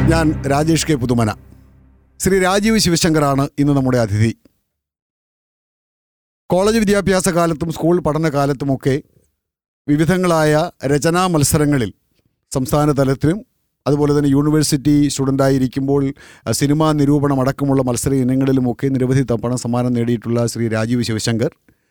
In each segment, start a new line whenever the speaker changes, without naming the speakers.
ഞാൻ രാജേഷ് കെ പുതുമന ശ്രീ രാജീവ് ശിവശങ്കറാണ് ഇന്ന് നമ്മുടെ അതിഥി കോളേജ് വിദ്യാഭ്യാസ കാലത്തും സ്കൂൾ പഠനകാലത്തുമൊക്കെ വിവിധങ്ങളായ രചനാ മത്സരങ്ങളിൽ സംസ്ഥാന തലത്തിലും അതുപോലെ തന്നെ യൂണിവേഴ്സിറ്റി സ്റ്റുഡൻ്റായിരിക്കുമ്പോൾ അഹ്, സിനിമാ നിരൂപണം അടക്കമുള്ള മത്സര ഇനങ്ങളിലുമൊക്കെ നിരവധി തവണ സമ്മാനം നേടിയിട്ടുള്ള ശ്രീ രാജീവ് ശിവശങ്കർ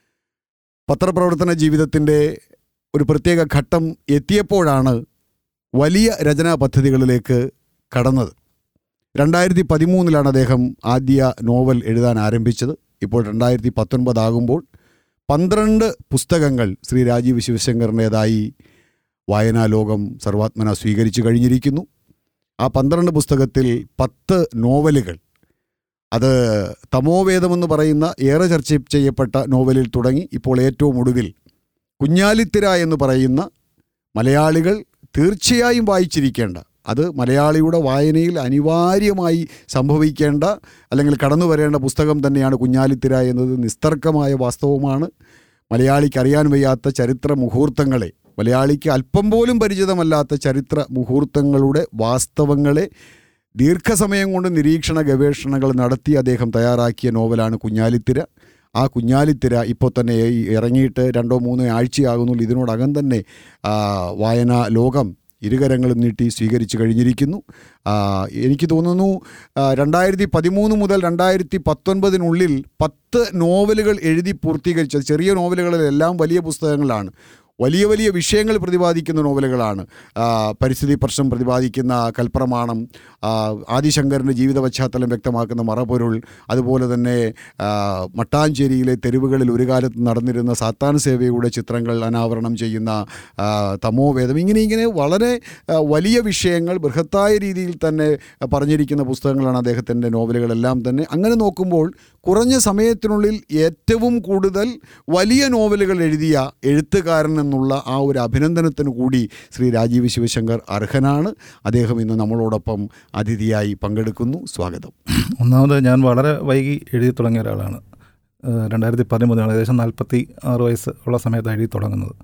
പത്രപ്രവർത്തന ജീവിതത്തിൻ്റെ ഒരു പ്രത്യേക ഘട്ടം എത്തിയപ്പോഴാണ് വലിയ രചനാ പദ്ധതികളിലേക്ക് കടന്നത് രണ്ടായിരത്തി പതിമൂന്നിലാണ് അദ്ദേഹം ആദ്യ നോവൽ എഴുതാൻ ആരംഭിച്ചത് ഇപ്പോൾ രണ്ടായിരത്തി പത്തൊൻപതാകുമ്പോൾ പന്ത്രണ്ട് പുസ്തകങ്ങൾ ശ്രീ രാജീവ് ശിവശങ്കറിൻ്റേതായി വായനാ ലോകം സർവാത്മന സ്വീകരിച്ചു കഴിഞ്ഞിരിക്കുന്നു ആ പന്ത്രണ്ട് പുസ്തകത്തിൽ പത്ത് നോവലുകൾ അത് തമോവേദമെന്ന് പറയുന്ന ഏറെ ചർച്ച ചെയ്യപ്പെട്ട നോവലിൽ തുടങ്ങി ഇപ്പോൾ ഏറ്റവും ഒടുവിൽ കുഞ്ഞാലിത്തിര എന്ന് പറയുന്ന മലയാളികൾ തീർച്ചയായും വായിച്ചിരിക്കേണ്ട അത് മലയാളിയുടെ വായനയിൽ അനിവാര്യമായി സംഭവിക്കേണ്ട അല്ലെങ്കിൽ കടന്നു വരേണ്ട പുസ്തകം തന്നെയാണ് കുഞ്ഞാലിത്തിര എന്നത് നിസ്തർക്കമായ വാസ്തവമാണ് മലയാളിക്ക് അറിയാൻ വയ്യാത്ത ചരിത്ര മുഹൂർത്തങ്ങളെ മലയാളിക്ക് അല്പം പോലും പരിചിതമല്ലാത്ത ചരിത്ര മുഹൂർത്തങ്ങളുടെ വാസ്തവങ്ങളെ ദീർഘസമയം കൊണ്ട് നിരീക്ഷണ ഗവേഷണങ്ങൾ നടത്തി അദ്ദേഹം തയ്യാറാക്കിയ നോവലാണ് കുഞ്ഞാലിത്തിര ആ കുഞ്ഞാലിത്തിര ഇപ്പോൾ തന്നെ ഈ ഇറങ്ങിയിട്ട് രണ്ടോ മൂന്നോ ആഴ്ചയാകുന്നുള്ളൂ ഇതിനോടകം തന്നെ ആ, വായനാ ലോകം ഇരുകരങ്ങളും നീട്ടി സ്വീകരിച്ചു കഴിഞ്ഞിരിക്കുന്നു ആ, എനിക്ക് തോന്നുന്നു രണ്ടായിരത്തി പതിമൂന്ന് മുതൽ രണ്ടായിരത്തി പത്തൊൻപതിനുള്ളിൽ പത്ത് നോവലുകൾ എഴുതി പൂർത്തീകരിച്ചത് ചെറിയ നോവലുകളിലെല്ലാം വലിയ പുസ്തകങ്ങളാണ് വലിയ വലിയ വിഷയങ്ങൾ പ്രതിപാദിക്കുന്ന നോവലുകളാണ് ആ, പരിസ്ഥിതി പ്രശ്നം പ്രതിപാദിക്കുന്ന കൽപ്രമാണം ആ, ആദിശങ്കറിൻ്റെ ജീവിത പശ്ചാത്തലം വ്യക്തമാക്കുന്ന മറപൊരുൾ അതുപോലെ തന്നെ ആ, മട്ടാഞ്ചേരിയിലെ തെരുവുകളിൽ ഒരു കാലത്ത് നടന്നിരുന്ന സാത്താൻ സേവയുടെ ചിത്രങ്ങൾ അനാവരണം ചെയ്യുന്ന ആ, തമോവേദം ഇങ്ങനെ ഇങ്ങനെ വളരെ ആ, വലിയ വിഷയങ്ങൾ ബൃഹത്തായ രീതിയിൽ തന്നെ പറഞ്ഞിരിക്കുന്ന പുസ്തകങ്ങളാണ് അദ്ദേഹത്തിൻ്റെ നോവലുകളെല്ലാം തന്നെ അങ്ങനെ നോക്കുമ്പോൾ കുറഞ്ഞ സമയത്തിനുള്ളിൽ ഏറ്റവും കൂടുതൽ വലിയ നോവലുകൾ എഴുതിയ എഴുത്തുകാരൻ എന്നുള്ള ആ ഒരു അഭിനന്ദനത്തിന് കൂടി ശ്രീ രാജീവ് ശിവശങ്കർ അർഹനാണ് അദ്ദേഹം ഇന്ന് നമ്മളോടൊപ്പം അതിഥിയായി പങ്കെടുക്കുന്നു സ്വാഗതം
ഒന്നാമത് ഞാൻ വളരെ വൈകി എഴുതി തുടങ്ങിയ ഒരാളാണ് ഏഹ് രണ്ടായിരത്തി പതിമൂന്നിലാണ് ഏകദേശം നാൽപ്പത്തി ആറ് വയസ്സ് ഉള്ള സമയത്താണ് എഴുതി തുടങ്ങുന്നത്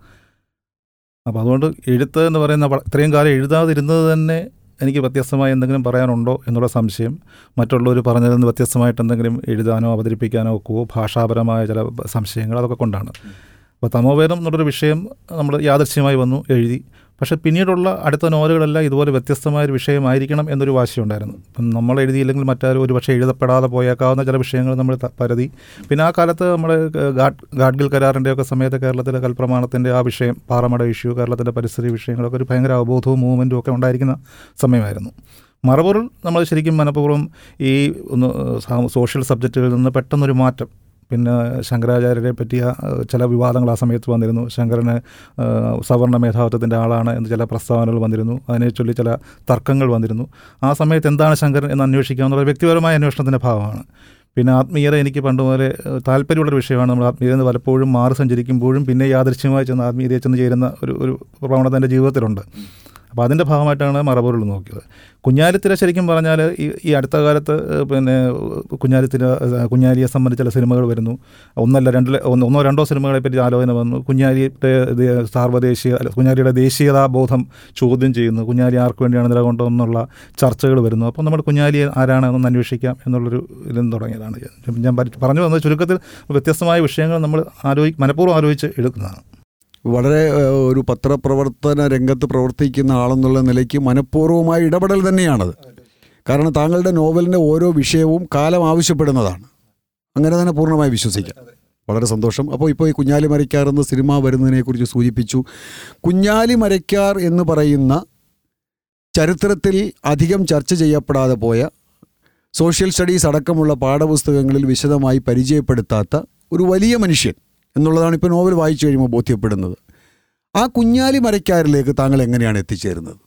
അപ്പോൾ അതുകൊണ്ട് എഴുത്ത് എന്ന് പറയുന്ന വ- ഇത്രയും കാലം എഴുതാതിരുന്നത് തന്നെ എനിക്ക് വ്യത്യസ്തമായി എന്തെങ്കിലും പറയാനുണ്ടോ എന്നുള്ള സംശയം മറ്റുള്ളവർ പറഞ്ഞതിൽ നിന്ന് വ്യത്യസ്തമായിട്ട് എന്തെങ്കിലും എഴുതാനോ അവതരിപ്പിക്കാനോ ഒക്കുവോ ഭാഷാപരമായ ചില സംശയങ്ങൾ അതൊക്കെ കൊണ്ടാണ് അപ്പോൾ തമോവേദം എന്നുള്ളൊരു വിഷയം നമ്മൾ യാദൃശ്യമായി വന്നു എഴുതി പക്ഷേ പിന്നീടുള്ള അടുത്ത നോവലുകളെല്ലാം ഇതുപോലെ വ്യത്യസ്തമായ ഒരു വിഷയമായിരിക്കണം എന്നൊരു വാശിയുണ്ടായിരുന്നു ഇപ്പം നമ്മൾ എഴുതിയില്ലെങ്കിൽ മറ്റാരും ഒരു പക്ഷേ എഴുതപ്പെടാതെ പോയേക്കാവുന്ന ചില വിഷയങ്ങൾ നമ്മൾ ത- പരതി പിന്നെ ആ കാലത്ത് നമ്മൾ ഗാഡ് ഗാഡ്ഗിൽ കരാറിൻ്റെയൊക്കെ സമയത്ത് കേരളത്തിലെ കൽപ്രമാണത്തിൻ്റെ ആ വിഷയം പാറമട ഇഷ്യൂ കേരളത്തിൻ്റെ പരിസ്ഥിതി വിഷയങ്ങളൊക്കെ ഒരു ഭയങ്കര അവബോധവും മൂവ്മെൻറ്റും ഒക്കെ ഉണ്ടായിരിക്കുന്ന സമയമായിരുന്നു മറുപൊരുൾ നമ്മൾ ശരിക്കും മനഃപൂർവ്വം ഈ ഒന്ന് സാ- സോഷ്യൽ സബ്ജക്റ്റുകളിൽ നിന്ന് പെട്ടെന്നൊരു മാറ്റം പിന്നെ ശങ്കരാചാര്യരെ പറ്റിയ ഏഹ്, ചില വിവാദങ്ങൾ ആ സമയത്ത് വന്നിരുന്നു ശങ്കരന് ഏഹ്, സവർണ മേധാവിത്വത്തിൻ്റെ ആളാണ് എന്ന് ചില പ്രസ്താവനകൾ വന്നിരുന്നു അതിനെ ചൊല്ലി ചില തർക്കങ്ങൾ വന്നിരുന്നു ആ സമയത്ത് എന്താണ് ശങ്കരൻ എന്ന് അന്വേഷിക്കാമെന്നുള്ള വ്യക്തിപരമായ അന്വേഷണത്തിൻ്റെ ഭാഗമാണ് പിന്നെ ആത്മീയത എനിക്ക് പണ്ട് മുതലേ ഏഹ്, താല്പര്യമുള്ളൊരു വിഷയമാണ് നമ്മൾ ആത്മീയത എന്ന് പലപ്പോഴും മാറി സഞ്ചരിക്കുമ്പോഴും പിന്നെ യാദൃശ്യമായി ചെന്ന് ആത്മീയതയെ ചെന്ന് ചേരുന്ന ഒരു ഒരു പ്രവണത എൻ്റെ ജീവിതത്തിലുണ്ട് അപ്പോൾ അതിൻ്റെ ഭാഗമായിട്ടാണ് മറപൊരുൾ നോക്കിയത് കുഞ്ഞാലിത്തിര ശരിക്കും പറഞ്ഞാൽ ഈ ഈ അടുത്ത കാലത്ത് ഏഹ്, പിന്നെ കുഞ്ഞാലിത്തിര ഏഹ്, കുഞ്ഞാലിയെ സംബന്ധിച്ച ചില സിനിമകൾ വരുന്നു ഒന്നല്ല രണ്ട് ഒന്ന് ഒന്നോ രണ്ടോ സിനിമകളെ പറ്റി ആലോചന വന്നു കുഞ്ഞാലിയുടെ ഇത് സാർവദേശീയ അല്ല കുഞ്ഞാലിയുടെ ദേശീയതാ ബോധം ചോദ്യം ചെയ്യുന്നു കുഞ്ഞാലി ആർക്ക് വേണ്ടിയാണ് നിലകൊണ്ടതെന്നുള്ള ചർച്ചകൾ വരുന്നു അപ്പോൾ നമ്മൾ കുഞ്ഞാലി ആരാണെന്നൊന്ന് അന്വേഷിക്കാം എന്നുള്ളൊരു ഇതിൽ നിന്ന് തുടങ്ങിയതാണ് ഞാൻ- ഞാൻ പരി- പറഞ്ഞു വന്നത് ചുരുക്കത്തിൽ വ്യത്യസ്തമായ വിഷയങ്ങൾ നമ്മൾ ആലോചി മനഃപൂർവ്വം ആലോചിച്ച് എടുക്കുന്നതാണ്
വളരെ ഏഹ്, ഒരു പത്രപ്രവർത്തന രംഗത്ത് പ്രവർത്തിക്കുന്ന ആളെന്നുള്ള നിലയ്ക്ക് മനഃപൂർവ്വമായ ഇടപെടൽ തന്നെയാണത് കാരണം താങ്കളുടെ നോവലിൻ്റെ ഓരോ വിഷയവും കാലം ആവശ്യപ്പെടുന്നതാണ് അങ്ങനെ തന്നെ പൂർണ്ണമായി വിശ്വസിക്കാം വളരെ സന്തോഷം അപ്പോൾ ഇപ്പോൾ ഈ കുഞ്ഞാലി മരയ്ക്കാർ എന്ന സിനിമ വരുന്നതിനെക്കുറിച്ച് സൂചിപ്പിച്ചു കുഞ്ഞാലി മരയ്ക്കാർ എന്ന് പറയുന്ന ചരിത്രത്തിൽ അധികം ചർച്ച ചെയ്യപ്പെടാതെ പോയ സോഷ്യൽ സ്റ്റഡീസ് അടക്കമുള്ള പാഠപുസ്തകങ്ങളിൽ വിശദമായി പരിചയപ്പെടുത്താത്ത ഒരു വലിയ മനുഷ്യൻ എന്നുള്ളതാണ് ഇപ്പോൾ നോവൽ വായിച്ചു കഴിയുമ്പോൾ ബോധ്യപ്പെടുന്നത് ആ കുഞ്ഞാലി മരയ്ക്കാരിലേക്ക് താങ്കൾ എങ്ങനെയാണ് എത്തിച്ചേരുന്നത്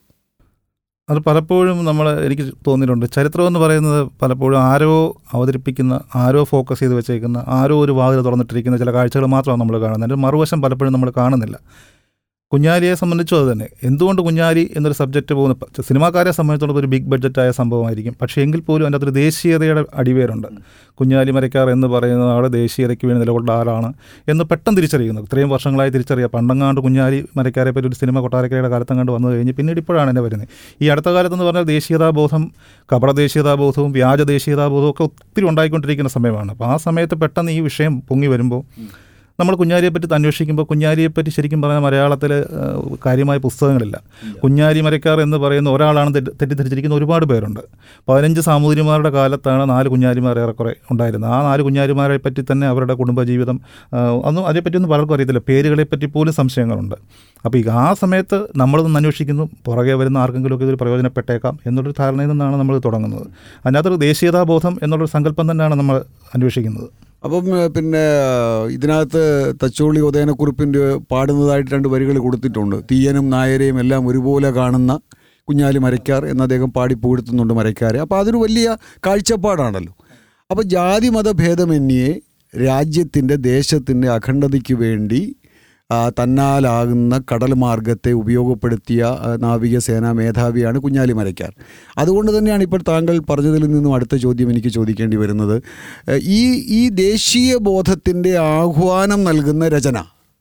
അത് പലപ്പോഴും നമ്മൾ എനിക്ക് തോന്നിയിട്ടുണ്ട് ചരിത്രം എന്ന് പറയുന്നത് പലപ്പോഴും ആരോ അവതരിപ്പിക്കുന്ന ആരോ ഫോക്കസ് ചെയ്ത് വെച്ചേക്കുന്ന ആരോ ഒരു വാതിൽ തുറന്നിട്ടിരിക്കുന്ന ചില കാഴ്ചകൾ മാത്രമാണ് നമ്മൾ കാണുന്നത് അതിൻ്റെ മറുവശം പലപ്പോഴും നമ്മൾ കാണുന്നില്ല കുഞ്ഞാലിയെ സംബന്ധിച്ചും അത് തന്നെ എന്തുകൊണ്ട് കുഞ്ഞാലി എന്നൊരു സബ്ജക്റ്റ് പോകുന്ന പ- സിനിമാക്കാരെ സംബന്ധിച്ചിടത്തോളം ഒരു ബിഗ് ബഡ്ജറ്റായ സംഭവമായിരിക്കും പക്ഷേ എങ്കിൽ പോലും അതിൻ്റെ അകത്തൊരു ദേശീയതയുടെ അടിവേരുണ്ട് കുഞ്ഞാലി മരക്കാർ എന്ന് പറയുന്ന ആൾ ദേശീയതയ്ക്ക് വേണ്ടി നിലകൊണ്ട ആളാണ് എന്ന് പെട്ടെന്ന് തിരിച്ചറിയുന്നത് ഇത്രയും വർഷങ്ങളായി തിരിച്ചറിയുക പണ്ടങ്ങാണ്ട് കുഞ്ഞാലി മരക്കാരെ പറ്റി ഒരു സിനിമ കൊട്ടാരക്കരയുടെ കാലത്തങ്ങാണ്ട് വന്നു കഴിഞ്ഞ് പിന്നീട് ഇപ്പോഴാണ് എന്നെ വരുന്നത് ഈ അടുത്ത കാലത്തെന്ന് പറഞ്ഞാൽ ദേശീയതാബോധം കപട ദേശീയതാബോധവും വ്യാജ ദേശീയതാബോധവും ഒക്കെ ഒത്തിരി ഉണ്ടായിക്കൊണ്ടിരിക്കുന്ന സമയമാണ് അപ്പോൾ ആ സമയത്ത് പെട്ടെന്ന് ഈ വിഷയം പൊങ്ങി വരുമ്പോൾ നമ്മൾ കുഞ്ഞാലിയെ പറ്റി അന്വേഷിക്കുമ്പോൾ കുഞ്ഞാലിയെ പറ്റി ശരിക്കും പറഞ്ഞാൽ മലയാളത്തിൽ കാര്യമായ പുസ്തകങ്ങളില്ല കുഞ്ഞാലി മരക്കാർ എന്ന് പറയുന്ന ഒരാളാണ് തെറ്റ് തെറ്റിദ്ധരിച്ചിരിക്കുന്ന ഒരുപാട് പേരുണ്ട് പതിനഞ്ച് സാമൂതിരിമാരുടെ കാലത്താണ് നാല് കുഞ്ഞാലിമാർ ഏറെക്കുറെ ഉണ്ടായിരുന്നത് ആ നാല് കുഞ്ഞാലിമാരെ പറ്റി തന്നെ അവരുടെ കുടുംബജീവിതം ആ, ഒന്നും അതേപ്പറ്റിയൊന്നും പലർക്കും അറിയത്തില്ല പേരുകളെ പറ്റി പോലും സംശയങ്ങളുണ്ട് അപ്പോൾ ഈ ആ സമയത്ത് നമ്മളതൊന്ന് അന്വേഷിക്കുന്നു പുറകെ വരുന്ന ആർക്കെങ്കിലുമൊക്കെ ഇതൊരു പ്രയോജനപ്പെട്ടേക്കാം എന്നുള്ളൊരു ധാരണയിൽ നിന്നാണ് നമ്മൾ തുടങ്ങുന്നത് അതിനകത്തൊരു ദേശീയതാബോധം എന്നുള്ളൊരു സങ്കല്പം തന്നെയാണ് നമ്മൾ അന്വേഷിക്കുന്നത്
അപ്പം ഏഹ്, പിന്നെ ഏഹ്, ഇതിനകത്ത് തച്ചോളി ഉദയനക്കുറിപ്പിൻ്റെ പാടുന്നതായിട്ട് രണ്ട് വരികൾ കൊടുത്തിട്ടുണ്ട് തീയനും നായരെയും എല്ലാം ഒരുപോലെ കാണുന്ന കുഞ്ഞാലി മരയ്ക്കാർ എന്ന് അദ്ദേഹം പാടി പുകഴ്ത്തുന്നുണ്ട് മരയ്ക്കാരെ അപ്പോൾ അതൊരു വലിയ കാഴ്ചപ്പാടാണല്ലോ അപ്പോൾ ജാതി മത ഭേദമന്യേ രാജ്യത്തിൻ്റെ ദേശത്തിൻ്റെ അഖണ്ഡതയ്ക്ക് വേണ്ടി ആ, തന്നാലാകുന്ന കടൽ മാർഗത്തെ ഉപയോഗപ്പെടുത്തിയ ആ, നാവികസേനാ മേധാവിയാണ് കുഞ്ഞാലി മരയ്ക്കാർ അതുകൊണ്ട് തന്നെയാണ് ഇപ്പോൾ താങ്കൾ പറഞ്ഞതിൽ നിന്നും അടുത്ത ചോദ്യം എനിക്ക് ചോദിക്കേണ്ടി വരുന്നത് ഏഹ്, ഈ ഈ ദേശീയ ബോധത്തിൻ്റെ ആഹ്വാനം നൽകുന്ന രചന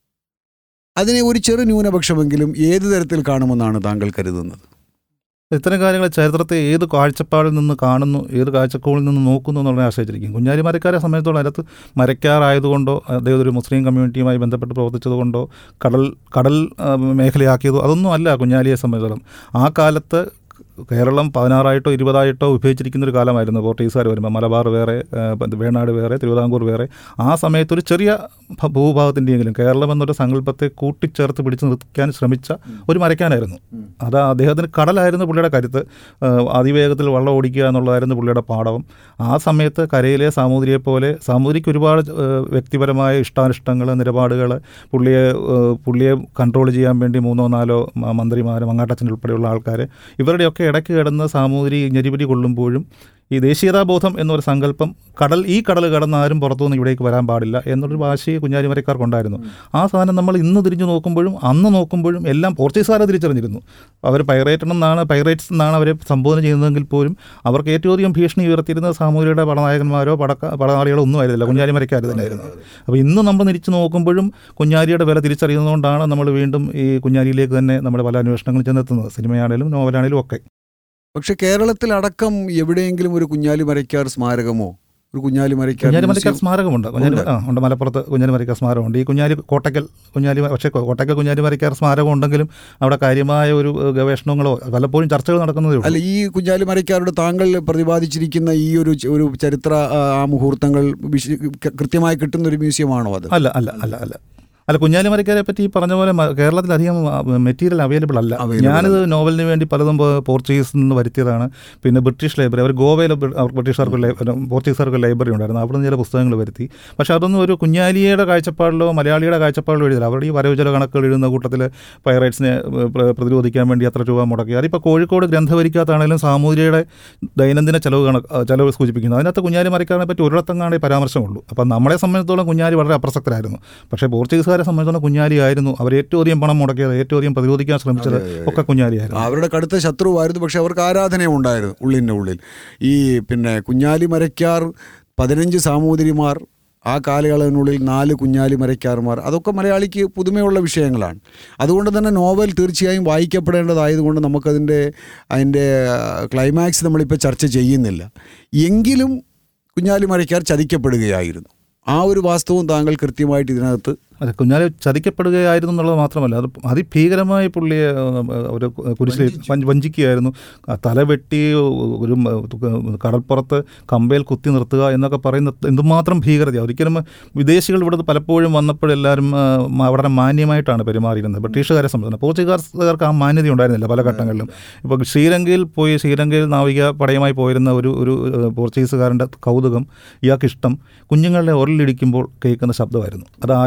അതിനെ ഒരു ചെറു ന്യൂനപക്ഷമെങ്കിലും ഏത് തരത്തിൽ കാണുമെന്നാണ് താങ്കൾ കരുതുന്നത്
ഇത്തരം കാര്യങ്ങൾ ചരിത്രത്തെ ഏത് കാഴ്ചപ്പാടിൽ നിന്ന് കാണുന്നു ഏത് കാഴ്ചക്കോളിൽ നിന്ന് നോക്കുന്നു എന്നുള്ളതിനെ ആശ്രയിച്ചിരിക്കും കുഞ്ഞാലി മരക്കാരെ സംബന്ധിച്ചോളം അതിനകത്ത് മരക്കാറായതുകൊണ്ടോ അദ്ദേഹം ഒരു മുസ്ലിം കമ്മ്യൂണിറ്റിയുമായി ബന്ധപ്പെട്ട് പ്രവർത്തിച്ചതുകൊണ്ടോ കടൽ കടൽ ആ, മേഖലയാക്കിയതോ അതൊന്നും അല്ല കുഞ്ഞാലിയെ സംബന്ധിച്ചിടത്തോളം ആ കാലത്ത് കേരളം പതിനാറായിട്ടോ ഇരുപതായിട്ടോ വിഭജിച്ചിരിക്കുന്ന ഒരു കാലമായിരുന്നു പോർട്ടുഗീസുകാർ വരുമ്പോൾ മലബാർ വേറെ ആ, പ- വേണാട് വേറെ തിരുവിതാംകൂർ വേറെ ആ സമയത്ത് ഒരു ചെറിയ ഭ- ഭൂഭാഗത്തിൻ്റെയെങ്കിലും കേരളം എന്നൊരു സങ്കല്പത്തെ കൂട്ടിച്ചേർത്ത് പിടിച്ചു നിർത്താൻ ശ്രമിച്ച ഒരു മരക്കാനായിരുന്നു അത് അദ്ദേഹത്തിന് കടലായിരുന്നു പുള്ളിയുടെ കരുത്ത് ആ, അതിവേഗത്തിൽ വള്ളം ഓടിക്കുക എന്നുള്ളതായിരുന്നു പുള്ളിയുടെ പാഠവും ആ സമയത്ത് കരയിലെ സാമൂതിരിയെ പോലെ സാമൂതിരിക്ക് ഒരുപാട് ആ, വ്യക്തിപരമായ ഇഷ്ടാനിഷ്ടങ്ങൾ നിലപാടുകൾ പുള്ളിയെ ആ, പുള്ളിയെ കൺട്രോൾ ചെയ്യാൻ വേണ്ടി മൂന്നോ നാലോ മ- മന്ത്രിമാരും മങ്ങാട്ടച്ചൻ ഉൾപ്പെടെയുള്ള ആൾക്കാർ ഇവരുടെയൊക്കെ ഇടയ്ക്ക് കിടന്ന് സാമൂതിരി ഞെരിപിരി കൊള്ളുമ്പോഴും ഈ ദേശീയതാബോധം എന്നൊരു സങ്കല്പം കടൽ ഈ കടൽ കടന്ന് ആരും പുറത്തുനിന്ന് ഇവിടേക്ക് വരാൻ പാടില്ല എന്നൊരു വാശി കുഞ്ഞാലിമരക്കാർക്കുണ്ടായിരുന്നു ആ സാധനം നമ്മൾ ഇന്ന് തിരിഞ്ഞു നോക്കുമ്പോഴും അന്ന് നോക്കുമ്പോഴും എല്ലാം പോർച്ചുഗീസുകാരെ തിരിച്ചറിഞ്ഞിരുന്നു അവർ പൈറേറ്റ് എന്നാണ് പൈറേറ്റ്സ് എന്നാണ് അവരെ സംബോധന ചെയ്യുന്നതെങ്കിൽ പോലും അവർക്ക് ഏറ്റവും അധികം ഭീഷണി ഉയർത്തിയിരുന്ന സാമൂതിരിയുടെ പടനായകന്മാരോ പടക്ക പടനാളികളോ ഒന്നും ആയിരുന്നില്ല കുഞ്ഞാലിമരക്കാർ തന്നെയായിരുന്നു അപ്പോൾ ഇന്ന് നമ്മൾ തിരിച്ചു നോക്കുമ്പോഴും കുഞ്ഞാലിയുടെ വില തിരിച്ചറിയുന്നതുകൊണ്ടാണ് നമ്മൾ വീണ്ടും ഈ കുഞ്ഞാലിയിലേക്ക് തന്നെ നമ്മുടെ പല അന്വേഷണങ്ങളും ചെന്നെത്തുന്നത് സിനിമയാണേലും നോവലാണേലും ഒക്കെ
പക്ഷെ കേരളത്തിലടക്കം എവിടെയെങ്കിലും ഒരു കുഞ്ഞാലി മരയ്ക്കാർ സ്മാരകമോ ഒരു കുഞ്ഞാലി മരയ്ക്കാർ
കുഞ്ഞാലിമരക്കാർ
മ്യൂസിയം-
സ്മാരകമുണ്ട് കുഞ്ഞാലി
ഉണ്ട്.
ആ ഉണ്ട് മലപ്പുറത്ത് കുഞ്ഞാലിമരക്കാർ സ്മാരകമുണ്ട് ഈ കുഞ്ഞാലി കോട്ടക്കൽ കുഞ്ഞാലി പക്ഷേ കോട്ടക്കൽ കുഞ്ഞാലിമരക്കാർ സ്മാരകം ഉണ്ടെങ്കിലും അവിടെ കാര്യമായ ഒരു ഏഹ്, ഗവേഷണങ്ങളോ പലപ്പോഴും ചർച്ചകൾ നടക്കുന്നതേ ഉള്ളൂ
അല്ല ഈ കുഞ്ഞാലി മരയ്ക്കാരുടെ താങ്കൾ പ്രതിപാദിച്ചിരിക്കുന്ന ഈ ഒരു ച- ഒരു ചരിത്ര ആ, ആ മുഹൂർത്തങ്ങൾ വിശ- ക- കൃത്യമായി കിട്ടുന്ന ഒരു മ്യൂസിയമാണോ അത്
അല്ല അല്ല അല്ല അല്ല അല്ല കുഞ്ഞാലിമരക്കാരെ പറ്റി ഈ പറഞ്ഞ പോലെ മ- കേരളത്തിൽ അധികം മെറ്റീരിയൽ അവൈലബിൾ അല്ല
Available
ഞാനിത് നോവലിന് വേണ്ടി പലതും പോ- പോർച്ചുഗീസിൽ നിന്ന് വരുത്തിയതാണ് പിന്നെ ബ്രിട്ടീഷ് ലൈബ്രറി അവർ ഗോവയിൽ ബ- അവർ ബ്രിട്ടീഷുകാർക്ക് ലൈ- ഒരു പോർച്ചുഗീസുകാർക്ക് ലൈബ്രറി ഉണ്ടായിരുന്നു അവിടെ നിന്ന് ചില പുസ്തകങ്ങൾ വരുത്തി പക്ഷേ അതൊന്നും ഒരു കുഞ്ഞാലിയുടെ കാഴ്ചപ്പാടിലോ മലയാളിയുടെ കാഴ്ചപ്പാടിലോ എഴുതില്ല അവരുടെ ഈ വരവുചല കണക്കുകൾ എഴുതുന്ന കൂട്ടത്തിൽ പൈറേറ്റ്സിനെ ഏഹ്, പ്ര- പ്രതിരോധിക്കാൻ വേണ്ടി എത്ര രൂപ മുടക്കി അതിപ്പോൾ കോഴിക്കോട് ഗ്രന്ഥവരിക്കകത്താണെങ്കിലും സാമൂതിരിയുടെ ദൈനംദിന ചെലവ് കണക്ക് ആ, ചെലവ് സൂചിപ്പിക്കുന്നത് അതിനകത്ത് കുഞ്ഞാലി മരക്കാരനെ പറ്റി ഒരിടത്തങ്ങാണ്ടേ പരാമർശമുള്ളൂ അപ്പം നമ്മളെ സംബന്ധിച്ചിടത്തോളം കുഞ്ഞാലി വളരെ അപ്രസക്തരായിരുന്നു പക്ഷേ പോർച്ചുഗീസുകാരെ സംബന്ധിച്ചിടത്തോളം കുഞ്ഞാലി ആയിരുന്നു അവർ ഏറ്റവും അധികം പണം മുടക്കിയത് ഏറ്റവും അധികം പ്രതിരോധിക്കാൻ ശ്രമിച്ചത് ഒക്കെ കുഞ്ഞാലിയായിരുന്നു
അവരുടെ കടുത്ത ശത്രുവായിരുന്നു പക്ഷെ അവർക്ക് ആരാധനയും ഉണ്ടായിരുന്നു ഉള്ളിൻ്റെ ഉള്ളിൽ ഈ പിന്നെ കുഞ്ഞാലി മരയ്ക്കാർ പതിനഞ്ച് സാമൂതിരിമാർ ആ കാലയളവിനുള്ളിൽ നാല് കുഞ്ഞാലി മരയ്ക്കാർമാർ അതൊക്കെ മലയാളിക്ക് പുതുമയുള്ള വിഷയങ്ങളാണ് അതുകൊണ്ട് തന്നെ നോവൽ തീർച്ചയായും വായിക്കപ്പെടേണ്ടതായതുകൊണ്ട് നമുക്കതിൻ്റെ അതിൻ്റെ ക്ലൈമാക്സ് നമ്മളിപ്പോൾ ചർച്ച ചെയ്യുന്നില്ല എങ്കിലും കുഞ്ഞാലി മരയ്ക്കാർ ചതിക്കപ്പെടുകയായിരുന്നു ആ ഒരു വാസ്തവം താങ്കൾ കൃത്യമായിട്ട് ഇതിനകത്ത്
അതെ കുഞ്ഞാലി ചതിക്കപ്പെടുകയായിരുന്നു എന്നുള്ളത് മാത്രമല്ല അത് അതിഭീകരമായി പുള്ളിയെ ഏഹ്, ഒരു കുരിശിൽ വഞ്ച- വഞ്ചിക്കുകയായിരുന്നു ആ തല വെട്ടി ഒരു മ- കടൽപ്പുറത്ത് കമ്പയിൽ കുത്തി നിർത്തുക എന്നൊക്കെ പറയുന്ന എന്തുമാത്രം ഭീകരത ഒരിക്കലും വിദേശികൾ ഇവിടെ പലപ്പോഴും വന്നപ്പോഴെല്ലാവരും ആ, മ- വളരെ മാന്യമായിട്ടാണ് പെരുമാറിയിരുന്നത് ബ്രിട്ടീഷുകാരെ സംബന്ധിച്ച് പോർച്ചുഗീസുകാർക്ക് ആ മാന്യത ഉണ്ടായിരുന്നില്ല പല ഘട്ടങ്ങളിലും ഇപ്പോൾ ശ്രീലങ്കയിൽ പോയി ശ്രീലങ്കയിൽ നാവിക പടയുമായി പോയിരുന്ന ഒരു ഒരു ഏഹ്, പോർച്ചുഗീസുകാരൻ്റെ കൗതുകം ഇയാൾക്ക് ഇഷ്ടം കുഞ്ഞുങ്ങളുടെ ഉരലിടിക്കുമ്പോൾ കേൾക്കുന്ന ശബ്ദമായിരുന്നു അത് അയാളുടെ നാട്ടിൽ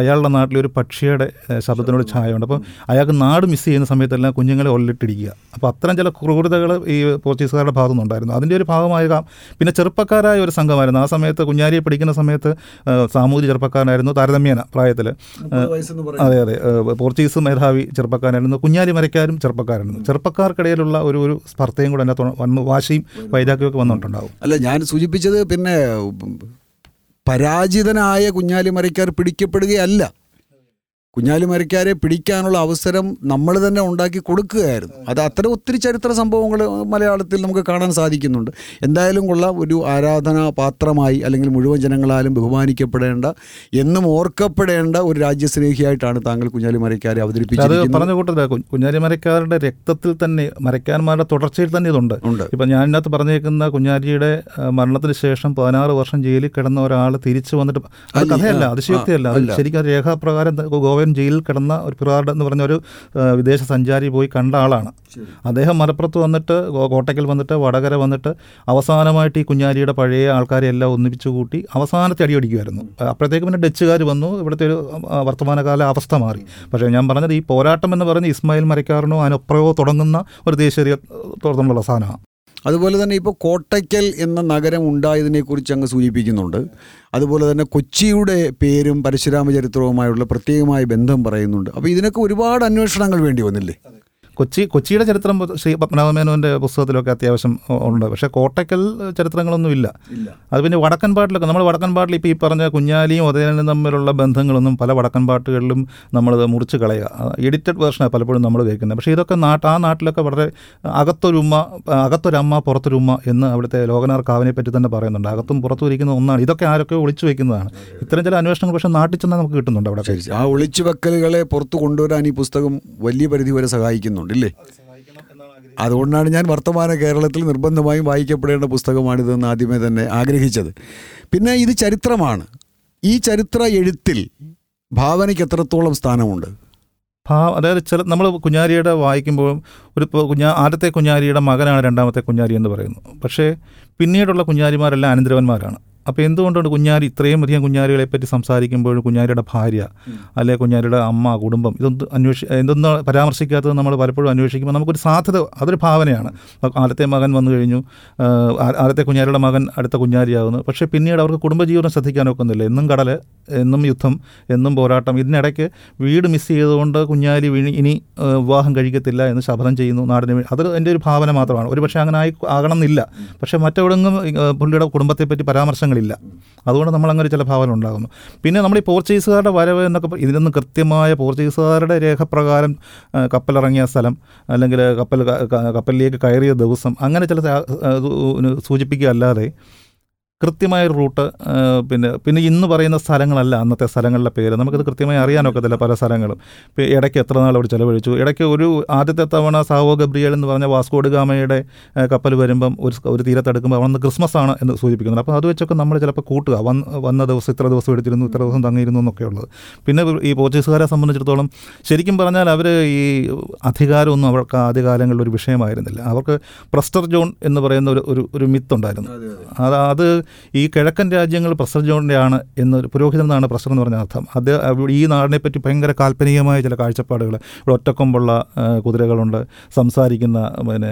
നാട്ടിലെ ഒരു പക്ഷിയുടെ ഏഹ്, ശബ്ദത്തിനോട് ഛായയുണ്ട് അപ്പോൾ അയാൾക്ക് നാട് മിസ് ചെയ്യുന്ന സമയത്തെല്ലാം കുഞ്ഞുങ്ങളെ ഒല്ലിട്ടിടിക്കുക അപ്പോൾ അത്തരം ചില ക്രൂരതകൾ ഈ പോർച്ചുഗീസുകാരുടെ ഭാഗത്തു നിന്നുണ്ടായിരുന്നു അതിൻ്റെ ഒരു ഭാഗമായി കാ- പിന്നെ ചെറുപ്പക്കാരായ ഒരു സംഘമായിരുന്നു ആ സമയത്ത് കുഞ്ഞാലിയെ പഠിക്കുന്ന സമയത്ത് ഏഹ്, സാമൂതിരി ചെറുപ്പക്കാരനായിരുന്നു താരതമ്യേന പ്രായത്തിൽ അതെ അതെ ഏഹ്, പോർച്ചുഗീസ് മേധാവി ചെറുപ്പക്കാരായിരുന്നു കുഞ്ഞാലി മരക്കാരും ചെറുപ്പക്കാരായിരുന്നു ചെറുപ്പക്കാർക്കിടയിലുള്ള ഒരു ഒരു സ്പർദ്ധയും കൂടെ അതിനകത്ത് വന്ന് വാശിയും വൈരാഗ്യമൊക്കെ വന്നിട്ടുണ്ടാവും
അല്ല ഞാൻ സൂചിപ്പിച്ചത് പിന്നെ പരാജിതനായ കുഞ്ഞാലിമരയ്ക്കാർ പിടിക്കപ്പെടുകയല്ല കുഞ്ഞാലിമരയ്ക്കാരെ പിടിക്കാനുള്ള അവസരം നമ്മൾ തന്നെ ഉണ്ടാക്കി കൊടുക്കുകയായിരുന്നു അത് അത്തരം ഒത്തിരി ചരിത്ര സംഭവങ്ങൾ മലയാളത്തിൽ നമുക്ക് കാണാൻ സാധിക്കുന്നുണ്ട് എന്തായാലും കൊള്ളാം ഒരു ആരാധനാ പാത്രമായി അല്ലെങ്കിൽ മുഴുവൻ ജനങ്ങളാലും ബഹുമാനിക്കപ്പെടേണ്ട എന്നും ഓർക്കപ്പെടേണ്ട ഒരു രാജ്യസ്നേഹിയായിട്ടാണ് താങ്കൾ കുഞ്ഞാലിമരയ്ക്കാരെ
അത്
അവതരിപ്പിച്ചിരിക്കുന്നത്
പറഞ്ഞ കൂട്ടത്തില്ല കു- കുഞ്ഞാലി മരക്കാരുടെ രക്തത്തിൽ തന്നെ മരക്കാന്മാരുടെ തുടർച്ചയിൽ തന്നെ ഇതുണ്ട്
ഉണ്ട്
ഇപ്പം ഞാൻ ഇതിനകത്ത് പറഞ്ഞേക്കുന്ന കുഞ്ഞാലിയുടെ ആ, മരണത്തിന് ശേഷം പതിനാറ് വർഷം ജയിലിൽ കിടന്ന ഒരാൾ തിരിച്ചു വന്നിട്ട് അത്
അല്ല,
കഥയല്ല
ആ,
അതിശയോക്തിയല്ല അത്
അല്ല.
ശരിക്കും അത് രേഖാപ്രകാരം ത- ഗോവൻ ജയിലിൽ കിടന്ന ഒരു പിറാർഡ് എന്ന് പറഞ്ഞ ഒരു ആ, വിദേശ സഞ്ചാരി പോയി കണ്ട ആളാണ് അദ്ദേഹം മലപ്പുറത്ത് വന്നിട്ട് ഗോ- കോട്ടയ്ക്കൽ വന്നിട്ട് വടകര വന്നിട്ട് അവസാനമായിട്ട് ഈ കുഞ്ഞാലിയുടെ പഴയ ആൾക്കാരെ എല്ലാം ഒന്നിപ്പിച്ചു കൂട്ടി അവസാനത്തെ അടിയടിക്കുമായിരുന്നു അപ്പോഴത്തേക്ക് പിന്നെ ഡച്ചുകാർ വന്നു ഇവിടുത്തെ ഒരു ആ, വർത്തമാനകാല അവസ്ഥ മാറി പക്ഷേ ഞാൻ പറഞ്ഞത് ഈ പോരാട്ടം എന്ന് പറഞ്ഞ് ഇസ്മായിൽ മരക്കാരനോ അതിനൊപ്പറയോ തുടങ്ങുന്ന ഒരു ദേശീയ തുടർന്നുള്ള സാധനമാണ്
അതുപോലെ തന്നെ ഇപ്പോൾ കോട്ടയ്ക്കൽ എന്ന നഗരം ഉണ്ടായതിനെക്കുറിച്ച് അങ്ങ് സൂചിപ്പിക്കുന്നുണ്ട് അതുപോലെ തന്നെ കൊച്ചിയുടെ പേരും പരശുരാമ ചരിത്രവുമായുള്ള പ്രത്യേകമായ ബന്ധം പറയുന്നുണ്ട് അപ്പോൾ ഇതിനൊക്കെ ഒരുപാട് അന്വേഷണങ്ങൾ വേണ്ടി വന്നില്ലേ
കൊച്ചി കൊച്ചിയുടെ ചരിത്രം ശ്രീ പത്മനാഭമേനോൻ്റെ പുസ്തകത്തിലൊക്കെ അത്യാവശ്യം ഉണ്ട് പക്ഷേ കോട്ടയ്ക്കൽ ചരിത്രങ്ങളൊന്നും ഇല്ല അത് പിന്നെ വടക്കൻ പാട്ടിലൊക്കെ നമ്മൾ വടക്കൻ പാട്ടിൽ ഇപ്പോൾ ഈ പറഞ്ഞ കുഞ്ഞാലിയും ഉദയനും തമ്മിലുള്ള ബന്ധങ്ങളൊന്നും പല വടക്കൻ പാട്ടുകളിലും നമ്മളത് മുറിച്ച് കളയുക എഡിറ്റഡ് വേർഷനാണ് പലപ്പോഴും നമ്മൾ കേൾക്കുന്നത് പക്ഷേ ഇതൊക്കെ നാട്ട് ആ നാട്ടിലൊക്കെ വളരെ അകത്തൊരുമ്മ അകത്തൊരമ്മ പുറത്തൊരുമ്മ എന്ന് അവിടുത്തെ ലോകനാർ കാവിനെ പറ്റി തന്നെ പറയുന്നുണ്ട് അകത്തും പുറത്തും ഇരിക്കുന്ന ഒന്നാണ് ഇതൊക്കെ ആരൊക്കെ ഒളിച്ചു വെക്കുന്നതാണ് ഇത്തരം ചില അന്വേഷണങ്ങൾ പക്ഷേ നാട്ടിൽ ചെന്നാൽ നമുക്ക് കിട്ടുന്നുണ്ട് അവിടെ
ശരി ആ ഒളിച്ചുവെക്കലുകളെ പുറത്തു കൊണ്ടുവരാൻ ഈ പുസ്തകം വലിയ പരിധി വരെ സഹായിക്കുന്നുണ്ട് ഇല്ലേ അതുകൊണ്ടാണ് ഞാൻ വർത്തമാന കേരളത്തിൽ നിർബന്ധമായും വായിക്കപ്പെടേണ്ട പുസ്തകമാണിതെന്ന് ആദ്യമേ തന്നെ ആഗ്രഹിച്ചത് പിന്നെ ഇത് ചരിത്രമാണ് ഈ ചരിത്ര എഴുത്തിൽ ഭാവനയ്ക്ക് എത്രത്തോളം സ്ഥാനമുണ്ട്
ഭാ അതായത് ചില നമ്മൾ കുഞ്ഞാലിയുടെ വായിക്കുമ്പോൾ ഒരു ഇപ്പോൾ കുഞ്ഞാ ആദ്യത്തെ കുഞ്ഞാലിയുടെ മകനാണ് രണ്ടാമത്തെ കുഞ്ഞാലി എന്ന് പറയുന്നു പക്ഷേ പിന്നീടുള്ള കുഞ്ഞാലിമാരെല്ലാം അനന്തരവന്മാരാണ് അപ്പോൾ എന്തുകൊണ്ടാണ് കുഞ്ഞാലി ഇത്രയും അധികം കുഞ്ഞാലികളെ പറ്റി സംസാരിക്കുമ്പോൾ കുഞ്ഞാലിയുടെ ഭാര്യ അല്ലെ കുഞ്ഞാലിയുടെ അമ്മ കുടുംബം ഇതൊന്നും അന്വേഷി എന്തൊന്നും പരാമർശിക്കാത്തത് നമ്മൾ പലപ്പോഴും അന്വേഷിക്കുമ്പോൾ നമുക്കൊരു സാധ്യത അതൊരു ഭാവനയാണ് ആദ്യത്തെ മകൻ വന്നു കഴിഞ്ഞു ആ, ആ- ആദ്യത്തെ കുഞ്ഞാലിയുടെ മകൻ അടുത്ത കുഞ്ഞാലിയാകുന്നു പക്ഷേ പിന്നീട് അവർക്ക് കുടുംബജീവനം ശ്രദ്ധിക്കാൻ ഒക്കുന്നില്ല എന്നും കടൽ എന്നും യുദ്ധം എന്നും പോരാട്ടം ഇതിനിടയ്ക്ക് വീട് മിസ് ചെയ്തുകൊണ്ട് കുഞ്ഞാലി വീണി ഇനി ആ, വിവാഹം കഴിക്കത്തില്ല എന്ന് ശപഥം ചെയ്യുന്നു നാടിന് വേണ്ടി അത് എൻ്റെ ഒരു ഭാവന മാത്രമാണ് ഒരു പക്ഷേ അങ്ങനെ ആയി ആകണം എന്നില്ല പക്ഷേ മറ്റെവിടെങ്ങും ആ, പുള്ളിയുടെ കുടുംബത്തെപ്പറ്റി പരാമർശങ്ങളില്ല അതുകൊണ്ട് നമ്മൾ അങ്ങനെ ചില ഭാവന ഉണ്ടാകുന്നു പിന്നെ നമ്മൾ ഈ പോർച്ചുഗീസുകാരുടെ വരവ് എന്നൊക്കെ പ- ഇതിനൊന്നും കൃത്യമായ പോർച്ചുഗീസുകാരുടെ രേഖപ്രകാരം ആ, കപ്പലിറങ്ങിയ സ്ഥലം അല്ലെങ്കിൽ കപ്പൽ ക- ക- കപ്പലിലേക്ക് കയറിയ ദിവസം അങ്ങനെ ചില സാ- ആ, ഇത് സൂചിപ്പിക്കുക അല്ലാതെ കൃത്യമായ ഒരു റൂട്ട് ആ, പിന്നെ പിന്നെ ഇന്ന് പറയുന്ന സ്ഥലങ്ങളല്ല അന്നത്തെ സ്ഥലങ്ങളുടെ പേര് നമുക്കത് കൃത്യമായി അറിയാനൊക്കത്തില്ല പല സ്ഥലങ്ങളും ഇപ്പോൾ ഇടയ്ക്ക് എത്ര നാൾ അവിടെ ചിലവഴിച്ചു ഇടയ്ക്ക് ഒരു ആദ്യത്തെ തവണ സാവോ ഗബ്രിയൽ എന്ന് പറഞ്ഞ വാസ്കോഡ് ഗാമയുടെ ആ, കപ്പൽ വരുമ്പം ഒരു സ് ഒരു തീരത്തെടുക്കുമ്പോൾ അന്ന് ക്രിസ്മസ് ആണ് എന്ന് സൂചിപ്പിക്കുന്നത് അപ്പോൾ അത് വെച്ചൊക്കെ നമ്മൾ ചിലപ്പോൾ കൂട്ടുക വന്ന് വന്ന ദിവസം ഇത്ര ദിവസം എടുത്തിരുന്നു ഇത്ര ദിവസം തങ്ങിയിരുന്നു എന്നൊക്കെ ഉള്ളത് പിന്നെ ഈ പോർച്ചുഗീസുകാരെ സംബന്ധിച്ചിടത്തോളം ശരിക്കും പറഞ്ഞാൽ അവർ ഈ അധികാരമൊന്നും അവർക്ക് ആദ്യകാലങ്ങളിൽ ഒരു വിഷയമായിരുന്നില്ല അവർക്ക് പ്രസ്റ്റർ ജോൺ എന്ന് പറയുന്ന ഒരു ഒരു ഒരു മിത്തുണ്ടായിരുന്നു അത് അത് ഈ കിഴക്കൻ രാജ്യങ്ങൾ പ്രസ്റ്റർ ജോണിൻ്റെ ആണ് എന്ന് പുരോഹിതൻ എന്നാണ് പ്രസ്റ്റർ എന്ന് പറഞ്ഞ അർത്ഥം അത് അവിടെ ഈ നാടിനെ പറ്റി ഭയങ്കര കാൽപ്പനികമായ ചില കാഴ്ചപ്പാടുകൾ ഇവിടെ ഒറ്റക്കൊമ്പുള്ള ആ, കുതിരകളുണ്ട് സംസാരിക്കുന്ന പിന്നെ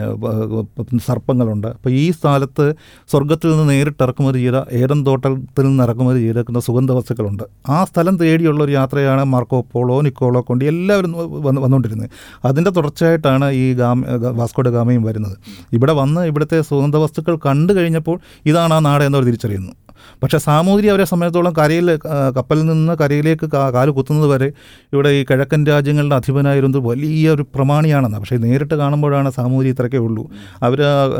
ആ, സർപ്പങ്ങളുണ്ട് അപ്പോൾ ഈ സ്ഥലത്ത് സ്വർഗത്തിൽ നിന്ന് നേരിട്ട് ഇറക്കുമതി ചെയ്ത ഏതൻ തോട്ടത്തിൽ നിന്ന് ഇറക്കുമതി ചെയ്തേക്കുന്ന സുഗന്ധ വസ്തുക്കളുണ്ട് ആ സ്ഥലം തേടിയുള്ള ഒരു യാത്രയാണ് മാർക്കോ പോളോ നിക്കോളോ കൊണ്ട് എല്ലാവരും വന്ന് വന്നുകൊണ്ടിരുന്നത് അതിൻ്റെ തുടർച്ചയായിട്ടാണ് ഈ ഗാമ വാസ്കോഡ ഗാമയും വരുന്നത് ഇവിടെ വന്ന് ഇവിടുത്തെ സുഗന്ധ വസ്തുക്കൾ കണ്ടു കഴിഞ്ഞപ്പോൾ ഇതാണ് ആ നാട് എന്നവർ തിരിച്ചറിയുന്നു പക്ഷേ സാമൂതിരി അവരെ സംബന്ധിച്ചിടത്തോളം കരയിൽ ആ, കപ്പലിൽ നിന്ന് കരയിലേക്ക് കാ- കാല് കുത്തുന്നത് വരെ ഇവിടെ ഈ കിഴക്കൻ രാജ്യങ്ങളുടെ അധിപനായിരുന്നത് വലിയ ഒരു പ്രമാണിയാണെന്ന് പക്ഷേ നേരിട്ട് കാണുമ്പോഴാണ് സാമൂതിരി ഇത്രയൊക്കെ ഉള്ളൂ അവർ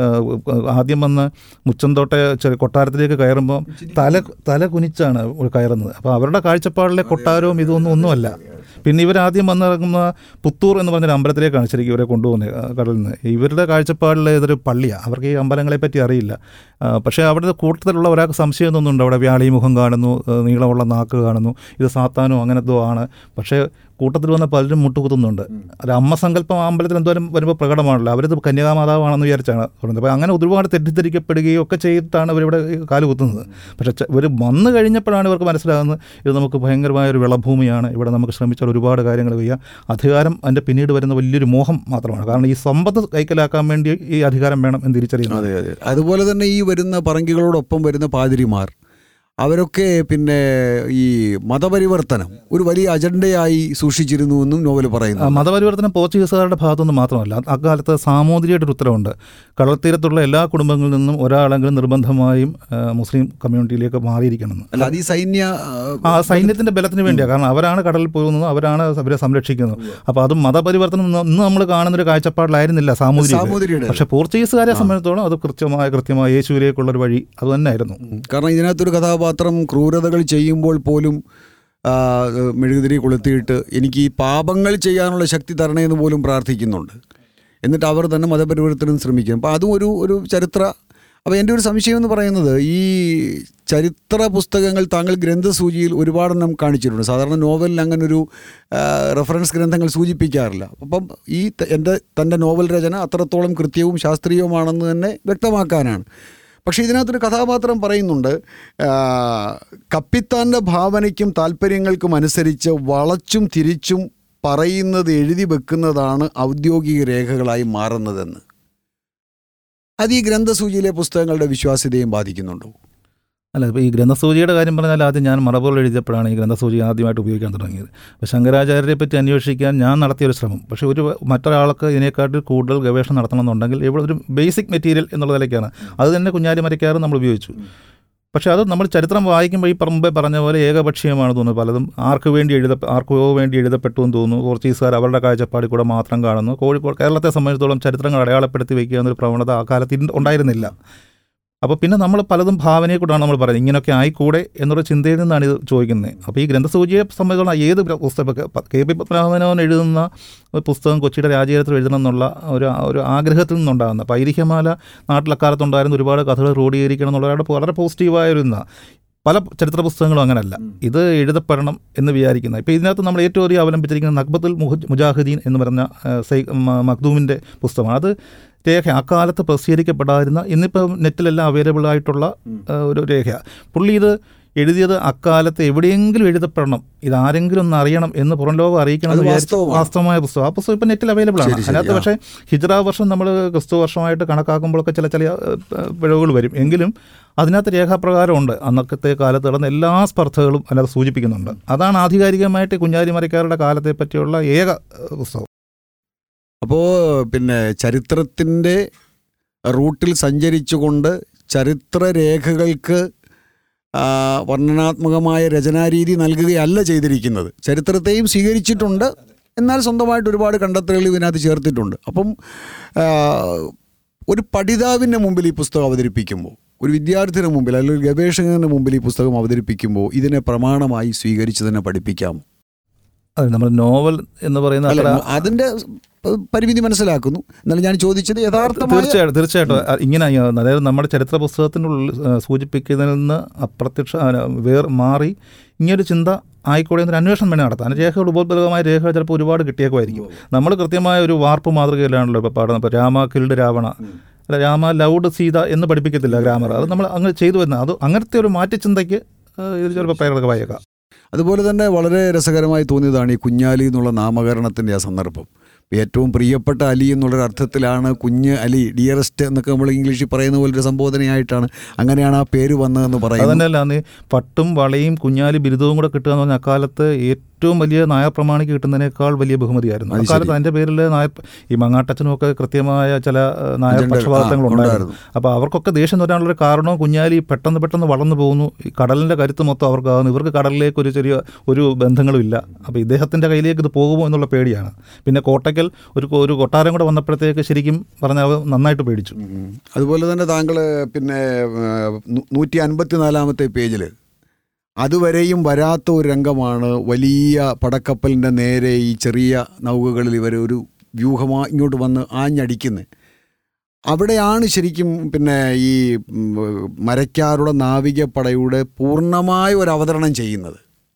ആദ്യം വന്ന് മുച്ചന്തോട്ട ചെറിയ കൊട്ടാരത്തിലേക്ക് കയറുമ്പോൾ തല തല കുനിച്ചാണ് കയറുന്നത് അപ്പോൾ അവരുടെ കാഴ്ചപ്പാടിലെ കൊട്ടാരവും ഇതൊന്നും ഒന്നുമല്ല പിന്നെ ഇവരാദ്യം വന്നിറങ്ങുന്ന പുത്തൂർ എന്ന് പറഞ്ഞൊരു അമ്പലത്തിലേക്കാണ് ശരിക്കും ഇവരെ കൊണ്ടുപോകുന്നത് ആ, കടലിൽ നിന്ന് ഇവരുടെ കാഴ്ചപ്പാടിൽ ഇതൊരു പള്ളിയാണ് അവർക്ക് ഈ അമ്പലങ്ങളെ പറ്റി അറിയില്ല ആ, പക്ഷേ അവിടുത്തെ കൂട്ടത്തിലുള്ള ഒരാൾക്ക് സംശയം തോന്നുന്നുണ്ട് അവിടെ വ്യാളി മുഖം കാണുന്നു ആ, നീളമുള്ള നാക്ക് കാണുന്നു ഇത് സാത്താനോ അങ്ങനത്തോ ആണ് പക്ഷേ കൂട്ടത്തിൽ വന്ന പലരും മുട്ടുകുത്തുന്നുണ്ട് ഒരു അമ്മ സങ്കല്പം ആ അമ്പലത്തിൽ എന്തോരം വരുമ്പോൾ പ്രകടമാണല്ലോ അവരത് കന്യാമാതാവാണെന്ന് വിചാരിച്ചാണ് തുടങ്ങുന്നത് അപ്പോൾ അങ്ങനെ ഒരുപാട് തെറ്റിദ്ധരിക്കപ്പെടുകയും ഒക്കെ ചെയ്തിട്ടാണ് അവരിവിടെ ഈ കാല് കുത്തുന്നത് പക്ഷേ ച- ഇവർ വന്നു കഴിഞ്ഞപ്പോഴാണ് ഇവർക്ക് മനസ്സിലാകുന്നത് ഇത് നമുക്ക് ഭയങ്കരമായ ഒരു വിളഭൂമിയാണ് ഇവിടെ നമുക്ക് ശ്രമിച്ചാൽ ഒരുപാട് കാര്യങ്ങൾ ചെയ്യാം അധികാരം അതിൻ്റെ പിന്നീട് വരുന്ന വലിയൊരു മോഹം മാത്രമാണ് കാരണം ഈ സമ്പത്ത് കൈക്കലാക്കാൻ വേണ്ടി ഈ അധികാരം വേണം എന്ന് തിരിച്ചറിയുന്നത്
അതെ അതെ അതുപോലെ തന്നെ ഈ വരുന്ന പറങ്കികളോടൊപ്പം വരുന്ന പാതിരിമാർ അവരൊക്കെ പിന്നെ ഈ മതപരിവർത്തനം ഒരു വലിയ അജണ്ടയായി സൂക്ഷിച്ചിരുന്നു എന്നും നോവൽ
ആ,
പറയുന്നു
മതപരിവർത്തനം പോർച്ചുഗീസുകാരുടെ ഭാഗത്തുനിന്ന് മാത്രമല്ല അക്കാലത്ത് സാമൂതിരിയുടെ ഒരു ഉത്തരവുണ്ട് കടൽത്തീരത്തുള്ള എല്ലാ കുടുംബങ്ങളിൽ നിന്നും ഒരാളെങ്കിലും നിർബന്ധമായും ആ, മുസ്ലിം കമ്മ്യൂണിറ്റിയിലേക്ക് മാറിയിരിക്കണമെന്ന്
അല്ല അത് ഈ സൈന്യ
ആ സൈന്യത്തിന്റെ ബലത്തിന് വേണ്ടിയാണ് കാരണം അവരാണ് കടലിൽ പോകുന്നത് അവരാണ് അവരെ സംരക്ഷിക്കുന്നത് അപ്പോൾ അത് മതപരിവർത്തനം ഇന്ന് ഇന്ന് നമ്മൾ കാണുന്ന ഒരു കാഴ്ചപ്പാടിലായിരുന്നില്ല സാമൂതിരി
സാമൂതിരിയുടെ
പക്ഷെ പോർച്ചുഗീസുകാരെ സംബന്ധിച്ചിടത്തോളം അത് കൃത്യമായ കൃത്യമായ യേശുവിലേക്കുള്ള ഒരു വഴി അത് തന്നെയായിരുന്നു
കാരണം ഇതിനകത്തൊരു കഥാപാത്രം ക്രൂരതകൾ ചെയ്യുമ്പോൾ പോലും ആ, മെഴുകുതിരി കൊളുത്തിയിട്ട് എനിക്ക് ഈ പാപങ്ങൾ ചെയ്യാനുള്ള ശക്തി തരണേ എന്ന് പോലും പ്രാർത്ഥിക്കുന്നുണ്ട് എന്നിട്ട് അവർ തന്നെ മതപരിവർത്തനം ശ്രമിക്കും അപ്പോൾ അതും ഒരു ഒരു ചരിത്ര അപ്പോൾ എൻ്റെ ഒരു സംശയം എന്ന് പറയുന്നത് ഈ ചരിത്ര പുസ്തകങ്ങൾ താങ്കൾ ഗ്രന്ഥസൂചിയിൽ ഒരുപാടെണ്ണം കാണിച്ചിട്ടുണ്ട് സാധാരണ നോവലിൽ അങ്ങനെ ഒരു റെഫറൻസ് ഗ്രന്ഥങ്ങൾ സൂചിപ്പിക്കാറില്ല അപ്പം ഈ ത- എൻ്റെ തൻ്റെ നോവൽ രചന അത്രത്തോളം കൃത്യവും ശാസ്ത്രീയവുമാണെന്ന് തന്നെ വ്യക്തമാക്കാനാണ് പക്ഷേ ഇതിനകത്തൊരു കഥാപാത്രം പറയുന്നുണ്ട് ആ, കപ്പിത്താൻ്റെ ഭാവനയ്ക്കും താല്പര്യങ്ങൾക്കും അനുസരിച്ച് വളച്ചും തിരിച്ചും പറയുന്നത് എഴുതി വെക്കുന്നതാണ് ഔദ്യോഗിക രേഖകളായി മാറുന്നതെന്ന് അത് ഈ ഗ്രന്ഥസൂചിയിലെ പുസ്തകങ്ങളുടെ വിശ്വാസ്യതയും ബാധിക്കുന്നുണ്ടോ
അല്ല ഇപ്പോൾ ഈ ഗ്രന്ഥസൂചിയുടെ കാര്യം പറഞ്ഞാൽ ആദ്യം ഞാൻ മറബോൾ എഴുതിയപ്പോഴാണ് ഈ ഗ്രന്ഥസൂചി ആദ്യമായിട്ട് ഉപയോഗിക്കാൻ തുടങ്ങിയത് അപ്പോൾ ശങ്കരാചാര്യരെ പറ്റി അന്വേഷിക്കാൻ ഞാൻ നടത്തിയൊരു ശ്രമം പക്ഷേ ഒരു മറ്റൊരാൾക്ക് ഇതിനെക്കാട്ടിൽ കൂടുതൽ ഗവേഷണം നടത്തണമെന്നുണ്ടെങ്കിൽ ഇവിടെ ഒരു ബേസിക് മെറ്റീരിയൽ എന്നുള്ള നിലയ്ക്കാണ് അത് തന്നെ കുഞ്ഞാലി മരക്കാറും നമ്മൾ ഉപയോഗിച്ചു പക്ഷേ അത് നമ്മൾ ചരിത്രം വായിക്കുമ്പോൾ ഈ മുമ്പേ പറഞ്ഞ പോലെ ഏകപക്ഷീയമാണ് തോന്നുന്നു പലതും ആർക്ക് വേണ്ടി എഴുത ആർക്കോ വേണ്ടി എഴുതപ്പെട്ടു എന്ന് തോന്നുന്നു പോർച്ചുഗീസുകാർ അവരുടെ കാഴ്ചപ്പാടിൽ കൂടെ മാത്രം കാണുന്നു കോഴിക്കോട് കേരളത്തെ സംബന്ധിച്ചിടത്തോളം ചരിത്രങ്ങൾ അടയാളപ്പെടുത്തി വയ്ക്കുക എന്നൊരു പ്രവണത ആ കാലത്ത് ഇന്ന് ഉണ്ടായിരുന്നില്ല അപ്പോൾ പിന്നെ നമ്മൾ പലതും ഭാവനയെ കൂടാണ് നമ്മൾ പറയുന്നത് ഇങ്ങനെയൊക്കെ ആയിക്കൂടെ എന്നുള്ള ചിന്തയിൽ നിന്നാണ് ഇത് ചോദിക്കുന്നത് അപ്പോൾ ഈ ഗ്രന്ഥസൂചിയെ സംബന്ധിച്ചുള്ള ഏത് പ്ര- പുസ്തകം ഇപ്പൊ ക- കെ പി പത്മനാഭനവൻ എഴുതുന്ന ഒരു പുസ്തകം കൊച്ചിയുടെ രാജചരിത്രം എഴുതണം എന്നുള്ള ഒരു ഒരു ആഗ്രഹത്തിൽ നിന്നുണ്ടാകുന്ന അപ്പോൾ ഐതിഹ്യമാല നാട്ടിലക്കാലത്തുണ്ടായിരുന്ന ഒരുപാട് കഥകൾ ക്രോഡീകരിക്കണം എന്നുള്ള ഒരാളുടെ വളരെ പോസിറ്റീവായ ഒരു ഇന്ന പല ചരിത്ര പുസ്തകങ്ങളും അങ്ങനല്ല ഇത് എഴുതപ്പെടണം എന്ന് വിചാരിക്കുന്ന ഇപ്പോൾ ഇതിനകത്ത് നമ്മൾ ഏറ്റവും അധികം അവലംബിച്ചിരിക്കുന്ന നഖ്ബത്തുൽ മുഹ- മുജാഹിദീൻ എന്ന് പറഞ്ഞ ആ, സൈ മ- മഖ്ദൂമിൻ്റെ പുസ്തകമാണ് അത് രേഖ അക്കാലത്ത് പ്രസിദ്ധീകരിക്കപ്പെടാതിരുന്ന ഇന്നിപ്പം നെറ്റിലെല്ലാം അവൈലബിൾ ആയിട്ടുള്ള ആ, ഒരു രേഖ പുള്ളി ഇത് എഴുതിയത് അക്കാലത്ത് എവിടെയെങ്കിലും എഴുതപ്പെടണം ഇത് ആരെങ്കിലും ഒന്ന് അറിയണം എന്ന് പുറം ലോകം അറിയിക്കണം എന്ന്
അത്
വിചാരിച്ച്
വാസ്തവമാണ്.
വാസ്തവമായ പുസ്തകം ആ പുസ്തകം ഇപ്പം നെറ്റിൽ അവൈലബിൾ ആണ്
ശരി, ശരി,
അതിനകത്ത്
ആ.
പക്ഷേ ഹിജ്റ വർഷം നമ്മൾ ക്രിസ്തു വർഷമായിട്ട് കണക്കാക്കുമ്പോഴൊക്കെ ചില ചില ഏഹ്, പിഴവുകൾ വരും എങ്കിലും അതിനകത്ത് രേഖാപ്രകാരമുണ്ട് അന്നത്തെ കാലത്ത് നടന്ന എല്ലാ സ്പർദ്ധകളും അതിനകത്ത് സൂചിപ്പിക്കുന്നുണ്ട് അതാണ് ആധികാരികമായിട്ട് കുഞ്ഞാലി മരക്കാരുടെ കാലത്തെ പറ്റിയുള്ള ഏക ഏഹ്, പുസ്തകം
അപ്പോൾ പിന്നെ ചരിത്രത്തിൻ്റെ റൂട്ടിൽ സഞ്ചരിച്ചുകൊണ്ട് ചരിത്രരേഖകൾക്ക് ആ, വർണ്ണനാത്മകമായ രചനാരീതി നൽകുകയല്ല ചെയ്തിരിക്കുന്നത് ചരിത്രത്തെയും സ്വീകരിച്ചിട്ടുണ്ട് എന്നാൽ സ്വന്തമായിട്ട് ഒരുപാട് കണ്ടെത്തലുകൾ ഇതിനകത്ത് ചേർത്തിട്ടുണ്ട് അപ്പം ആ, ഒരു പഠിതാവിൻ്റെ മുമ്പിൽ ഈ പുസ്തകം അവതരിപ്പിക്കുമ്പോൾ ഒരു വിദ്യാർത്ഥിയുടെ മുമ്പിൽ അല്ലെങ്കിൽ ഒരു ഗവേഷകൻ്റെ മുമ്പിൽ ഈ പുസ്തകം അവതരിപ്പിക്കുമ്പോൾ ഇതിനെ പ്രമാണമായി സ്വീകരിച്ച് തന്നെ പഠിപ്പിക്കാം
അത് നമ്മൾ നോവൽ എന്ന് പറയുന്ന
അല്ല
അത്ര
അതിൻ്റെ പ- പരിമിതി മനസ്സിലാക്കുന്നു എന്നാലും ഞാൻ ചോദിച്ചത് യഥാർത്ഥമായ
തീർച്ചയായിട്ടും തീർച്ചയായിട്ടും അ- ഇങ്ങനെ ആ, അതായത് നമ്മുടെ ചരിത്ര പുസ്തകത്തിനുള്ളിൽ ആ, സൂചിപ്പിക്കുന്നതിൽ നിന്ന് അപ്രത്യക്ഷ ആ, വേർ മാറി ഇങ്ങനൊരു ചിന്ത ആയിക്കോട്ടെ എന്നൊരു അന്വേഷണം വേണേൽ നടത്താം അതിന് രേഖകൾ ഉപോത്ബലകമായ രേഖകൾ ചിലപ്പോൾ ഒരുപാട് കിട്ടിയേക്കുമായിരിക്കും നമ്മൾ കൃത്യമായ ഒരു വാർപ്പ് മാതൃകയിലാണല്ലോ ഇപ്പോൾ പാടുന്നത് ഇപ്പോൾ രാമ കിൽഡ് രാവണ അല്ല രാമ ലൗഡ് സീത എന്ന് പഠിപ്പിക്കത്തില്ല ഗ്രാമർ അത് നമ്മൾ അങ്ങനെ ചെയ്തു വരുന്നത് അത് അങ്ങനത്തെ ഒരു മാറ്റച്ചിന്തയ്ക്ക് ആ, ഇത് ചിലപ്പോൾ പ്രേരകമായേക്കാം
അതുപോലെ തന്നെ വളരെ രസകരമായി തോന്നിയതാണ് ഈ കുഞ്ഞാലി എന്നുള്ള നാമകരണത്തിൻ്റെ ആ സന്ദർഭം ഏറ്റവും പ്രിയപ്പെട്ട അലി എന്നുള്ളൊരു അർത്ഥത്തിലാണ് കുഞ്ഞ് അലി ഡിയറസ്റ്റ് എന്നൊക്കെ നമ്മൾ ഇംഗ്ലീഷിൽ പറയുന്ന പോലെ ഒരു സംബോധനയായിട്ടാണ് അങ്ങനെയാണ് ആ പേര് വന്നതെന്ന് പറയുന്നത്
അതന്നെയല്ല അന്ന് പട്ടും വളയും കുഞ്ഞാലി ബിരുദവും കൂടെ കിട്ടുക എന്ന് പറഞ്ഞാൽ അക്കാലത്ത് ഏറ്റവും വലിയ നായർ പ്രമാണിക്ക് കിട്ടുന്നതിനേക്കാൾ വലിയ ബഹുമതിയായിരുന്നു
അത് ശരി.
അക്കാലത്ത് അതിൻ്റെ പേരിൽ നായർ ഈ മങ്ങാട്ടച്ചനും ഒക്കെ കൃത്യമായ ചില ഏഹ്, നായർ
അജണ്ട-
പക്ഷപാതങ്ങൾ
ആ,
ഉണ്ടായിരുന്നു
ഉണ്ടായിരുന്നു.
അപ്പോൾ അവർക്കൊക്കെ ദേഷ്യം വരാനുള്ളൊരു കാരണവും കുഞ്ഞാലി പെട്ടെന്ന് പെട്ടെന്ന് വളർന്നു പോകുന്നു ഈ കടലിൻ്റെ കരുത്ത് മൊത്തം അവർക്കാകുന്നു ഇവർക്ക് കടലിലേക്ക് ഒരു ചെറിയ ഒരു ബന്ധങ്ങളും ഇല്ല അപ്പോൾ ഇദ്ദേഹത്തിൻ്റെ കയ്യിലേക്ക് ഇത് പോകുമോ എന്നുള്ള പേടിയാണ് പിന്നെ കോട്ടയ്ക്കൽ ഒരു ഒരു കൊട്ടാരം കൂടെ വന്നപ്പോഴത്തേക്ക് ശരിക്കും പറഞ്ഞാൽ അവർ നന്നായിട്ട് പേടിച്ചു
ഉം. അതുപോലെ തന്നെ താങ്കൾ പിന്നെ നൂറ്റി അൻപത്തിനാലാമത്തെ പേജിൽ അതുവരെയും വരാത്ത ഒരു രംഗമാണ് വലിയ പടക്കപ്പലിൻ്റെ നേരെ ഈ ചെറിയ നൗകകളിൽ ഇവർ ഒരു വ്യൂഹമാ ഇങ്ങോട്ട് വന്ന് ആഞ്ഞടിക്കുന്നത് അവിടെയാണ് ശരിക്കും പിന്നെ ഈ ഉം, മരക്കാരുടെ നാവികപ്പടയുടെ പൂർണ്ണമായ ഒരു അവതരണം ചെയ്യുന്നത്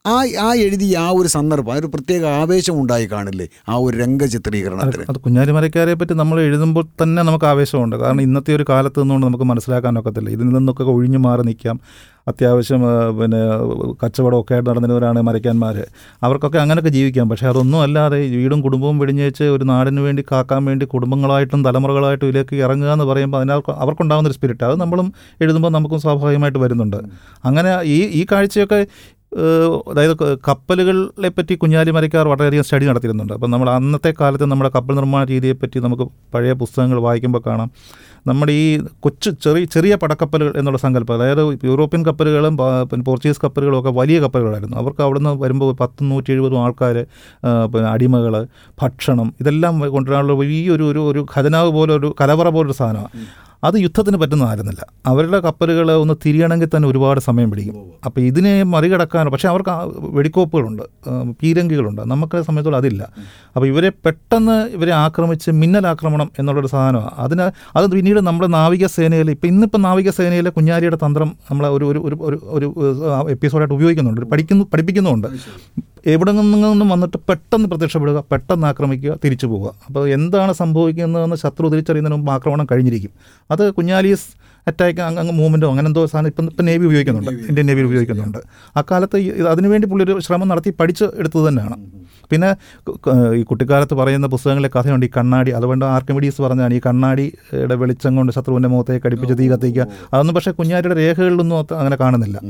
ആ ആ എഴുതിയ ആ ഒരു സന്ദർഭം ആ ഒരു പ്രത്യേക ആവേശം ഉണ്ടായി കാണില്ലേ ആ ഒരു രംഗചിത്രീകരണത്തിന്
അത് കുഞ്ഞാലിമരക്കാരെ പറ്റി നമ്മൾ എഴുതുമ്പോൾ തന്നെ നമുക്ക് ആവേശമുണ്ട് കാരണം ഇന്നത്തെ ഒരു കാലത്ത് നിന്നുകൊണ്ട് നമുക്ക് മനസ്സിലാക്കാനൊക്കത്തില്ല ഇതിൽ നിന്നൊക്കെ ഒഴിഞ്ഞു മാറി നിൽക്കാം അത്യാവശ്യം ആ, പിന്നെ കച്ചവടമൊക്കെ ആയിട്ട് നടന്നിരുന്നവരാണ് മരയ്ക്കാന്മാർ അവർക്കൊക്കെ അങ്ങനെയൊക്കെ ജീവിക്കാം പക്ഷേ അതൊന്നും അല്ലാതെ ഈ വീടും കുടുംബവും വെടിഞ്ഞേച്ച് ഒരു നാടിന് വേണ്ടി കാക്കാൻ വേണ്ടി കുടുംബങ്ങളായിട്ടും തലമുറകളായിട്ടും ഇതിലേക്ക് ഇറങ്ങുക എന്ന് പറയുമ്പോൾ അതിനകത്ത് അവർക്കുണ്ടാകുന്ന ഒരു സ്പിരിറ്റ് അത് നമ്മളും എഴുതുമ്പോൾ നമുക്കും സ്വാഭാവികമായിട്ട് വരുന്നുണ്ട് അങ്ങനെ ഈ ഈ കാഴ്ചയൊക്കെ ഏഹ് അതായത് ക- കപ്പലുകളെ പറ്റി കുഞ്ഞാലി മരക്കാർ വളരെയധികം സ്റ്റഡി നടത്തിയിരുന്നുണ്ട് അപ്പം നമ്മൾ അന്നത്തെ കാലത്ത് നമ്മുടെ കപ്പൽ നിർമ്മാണ രീതിയെപ്പറ്റി നമുക്ക് പഴയ പുസ്തകങ്ങൾ വായിക്കുമ്പോൾ കാണാം നമ്മുടെ ഈ കൊച്ചു ചെറിയ ചെറിയ പടക്കപ്പലുകൾ എന്നുള്ള സങ്കല്പം അതായത് യൂറോപ്യൻ കപ്പലുകളും പ- പിന്നെ പോർച്ചുഗീസ് കപ്പലുകളും ഒക്കെ വലിയ കപ്പലുകളായിരുന്നു അവർക്ക് അവിടുന്ന് വരുമ്പോൾ പത്ത് നൂറ്റി എഴുപതും ആൾക്കാർ പിന്നെ അടിമകൾ ഭക്ഷണം ഇതെല്ലാം കൊണ്ടുവരാനുള്ള വലിയൊരു ഒരു ഒരു ഖജനാവ് പോലെ ഒരു കലവറ പോലൊരു സാധനമാണ് അത് യുദ്ധത്തിന് പറ്റുന്നതായിരുന്നില്ല അവരുടെ കപ്പലുകൾ ഒന്ന് തിരിയണമെങ്കിൽ തന്നെ ഒരുപാട് സമയം പിടിക്കും അപ്പോൾ ഇതിനെ മറികടക്കാൻ പക്ഷേ അവർക്ക് ആ വെടിക്കോപ്പുകളുണ്ട് ആ, പീരങ്കികളുണ്ട് നമുക്ക് സമയത്തോളം അതില്ല അപ്പോൾ ഇവരെ പെട്ടെന്ന് ഇവരെ ആക്രമിച്ച് മിന്നലാക്രമണം എന്നുള്ളൊരു സാധനമാണ് അതിന് അത് പിന്നീട് നമ്മുടെ നാവികസേനയിൽ ഇപ്പം ഇന്നിപ്പം നാവികസേനയിലെ കുഞ്ഞാലിയുടെ തന്ത്രം നമ്മളെ ഒരു ഒരു ഒരു ഒരു ഒരു എപ്പിസോഡായിട്ട് ഉപയോഗിക്കുന്നുണ്ട് ഒരു പഠിക്കുന്നു പഠിപ്പിക്കുന്നുമുണ്ട് എവിടെ നിന്നും വന്നിട്ട് പെട്ടെന്ന് പ്രത്യക്ഷപ്പെടുക പെട്ടെന്ന് ആക്രമിക്കുക തിരിച്ചു പോവുക അപ്പോൾ എന്താണ് സംഭവിക്കുന്നതെന്ന് ശത്രു തിരിച്ചറിയുന്നതിന് മുമ്പ് ആക്രമണം കഴിഞ്ഞിരിക്കും അത് കുഞ്ഞാലീസ് അറ്റാക്ക് അങ്ങ് മൂവ്മെൻറ്റോ അങ്ങനെ എന്തോ സാധനം ഇപ്പം ഇപ്പം നേവി ഉപയോഗിക്കുന്നുണ്ട് ഇന്ത്യൻ നേവി ഉപയോഗിക്കുന്നുണ്ട് അക്കാലത്ത് ഈ- ഇത് അതിനുവേണ്ടി പുള്ളി ഒരു ശ്രമം നടത്തി പഠിച്ച് എടുത്തത് തന്നെയാണ് പിന്നെ ക- ക- ഈ കുട്ടിക്കാലത്ത് പറയുന്ന പുസ്തകങ്ങളിലെ കഥയുണ്ട് ഈ കണ്ണാടി അതുകൊണ്ട് ആർക്കിമിഡീസ് പറഞ്ഞാണ് ഈ കണ്ണാടിയുടെ വെളിച്ചം കൊണ്ട് ശത്രുവിൻ്റെ മുഖത്തേക്ക് അടുപ്പിച്ച് തീ കത്തിക്കുക അതൊന്നും പക്ഷേ കുഞ്ഞാലിയുടെ രേഖകളിലൊന്നും അത് അങ്ങനെ കാണുന്നില്ല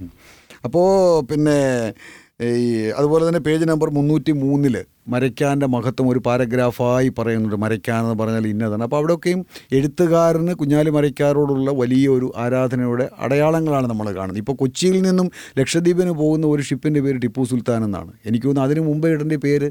അപ്പോൾ പിന്നെ ഈ അതുപോലെ തന്നെ പേജ് നമ്പർ മുന്നൂറ്റി മൂന്നില് മരയ്ക്കാൻ്റെ മഹത്വം ഒരു പാരഗ്രാഫായി പറയുന്നുണ്ട് മരയ്ക്കാൻ എന്ന് പറഞ്ഞാൽ ഇന്നതാണ് അപ്പോൾ അവിടെയൊക്കെയും എഴുത്തുകാരന് കുഞ്ഞാലി മരയ്ക്കാരോടുള്ള വലിയ ഒരു ആരാധനയുടെ അടയാളങ്ങളാണ് നമ്മൾ കാണുന്നത് ഇപ്പോൾ കൊച്ചിയിൽ നിന്നും ലക്ഷദ്വീപിന് പോകുന്ന ഒരു ഷിപ്പിൻ്റെ പേര് ടിപ്പു സുൽത്താൻ എന്നാണ് എനിക്ക് തോന്നുന്നു അതിന് മുമ്പേ ഇടേണ്ട പേര്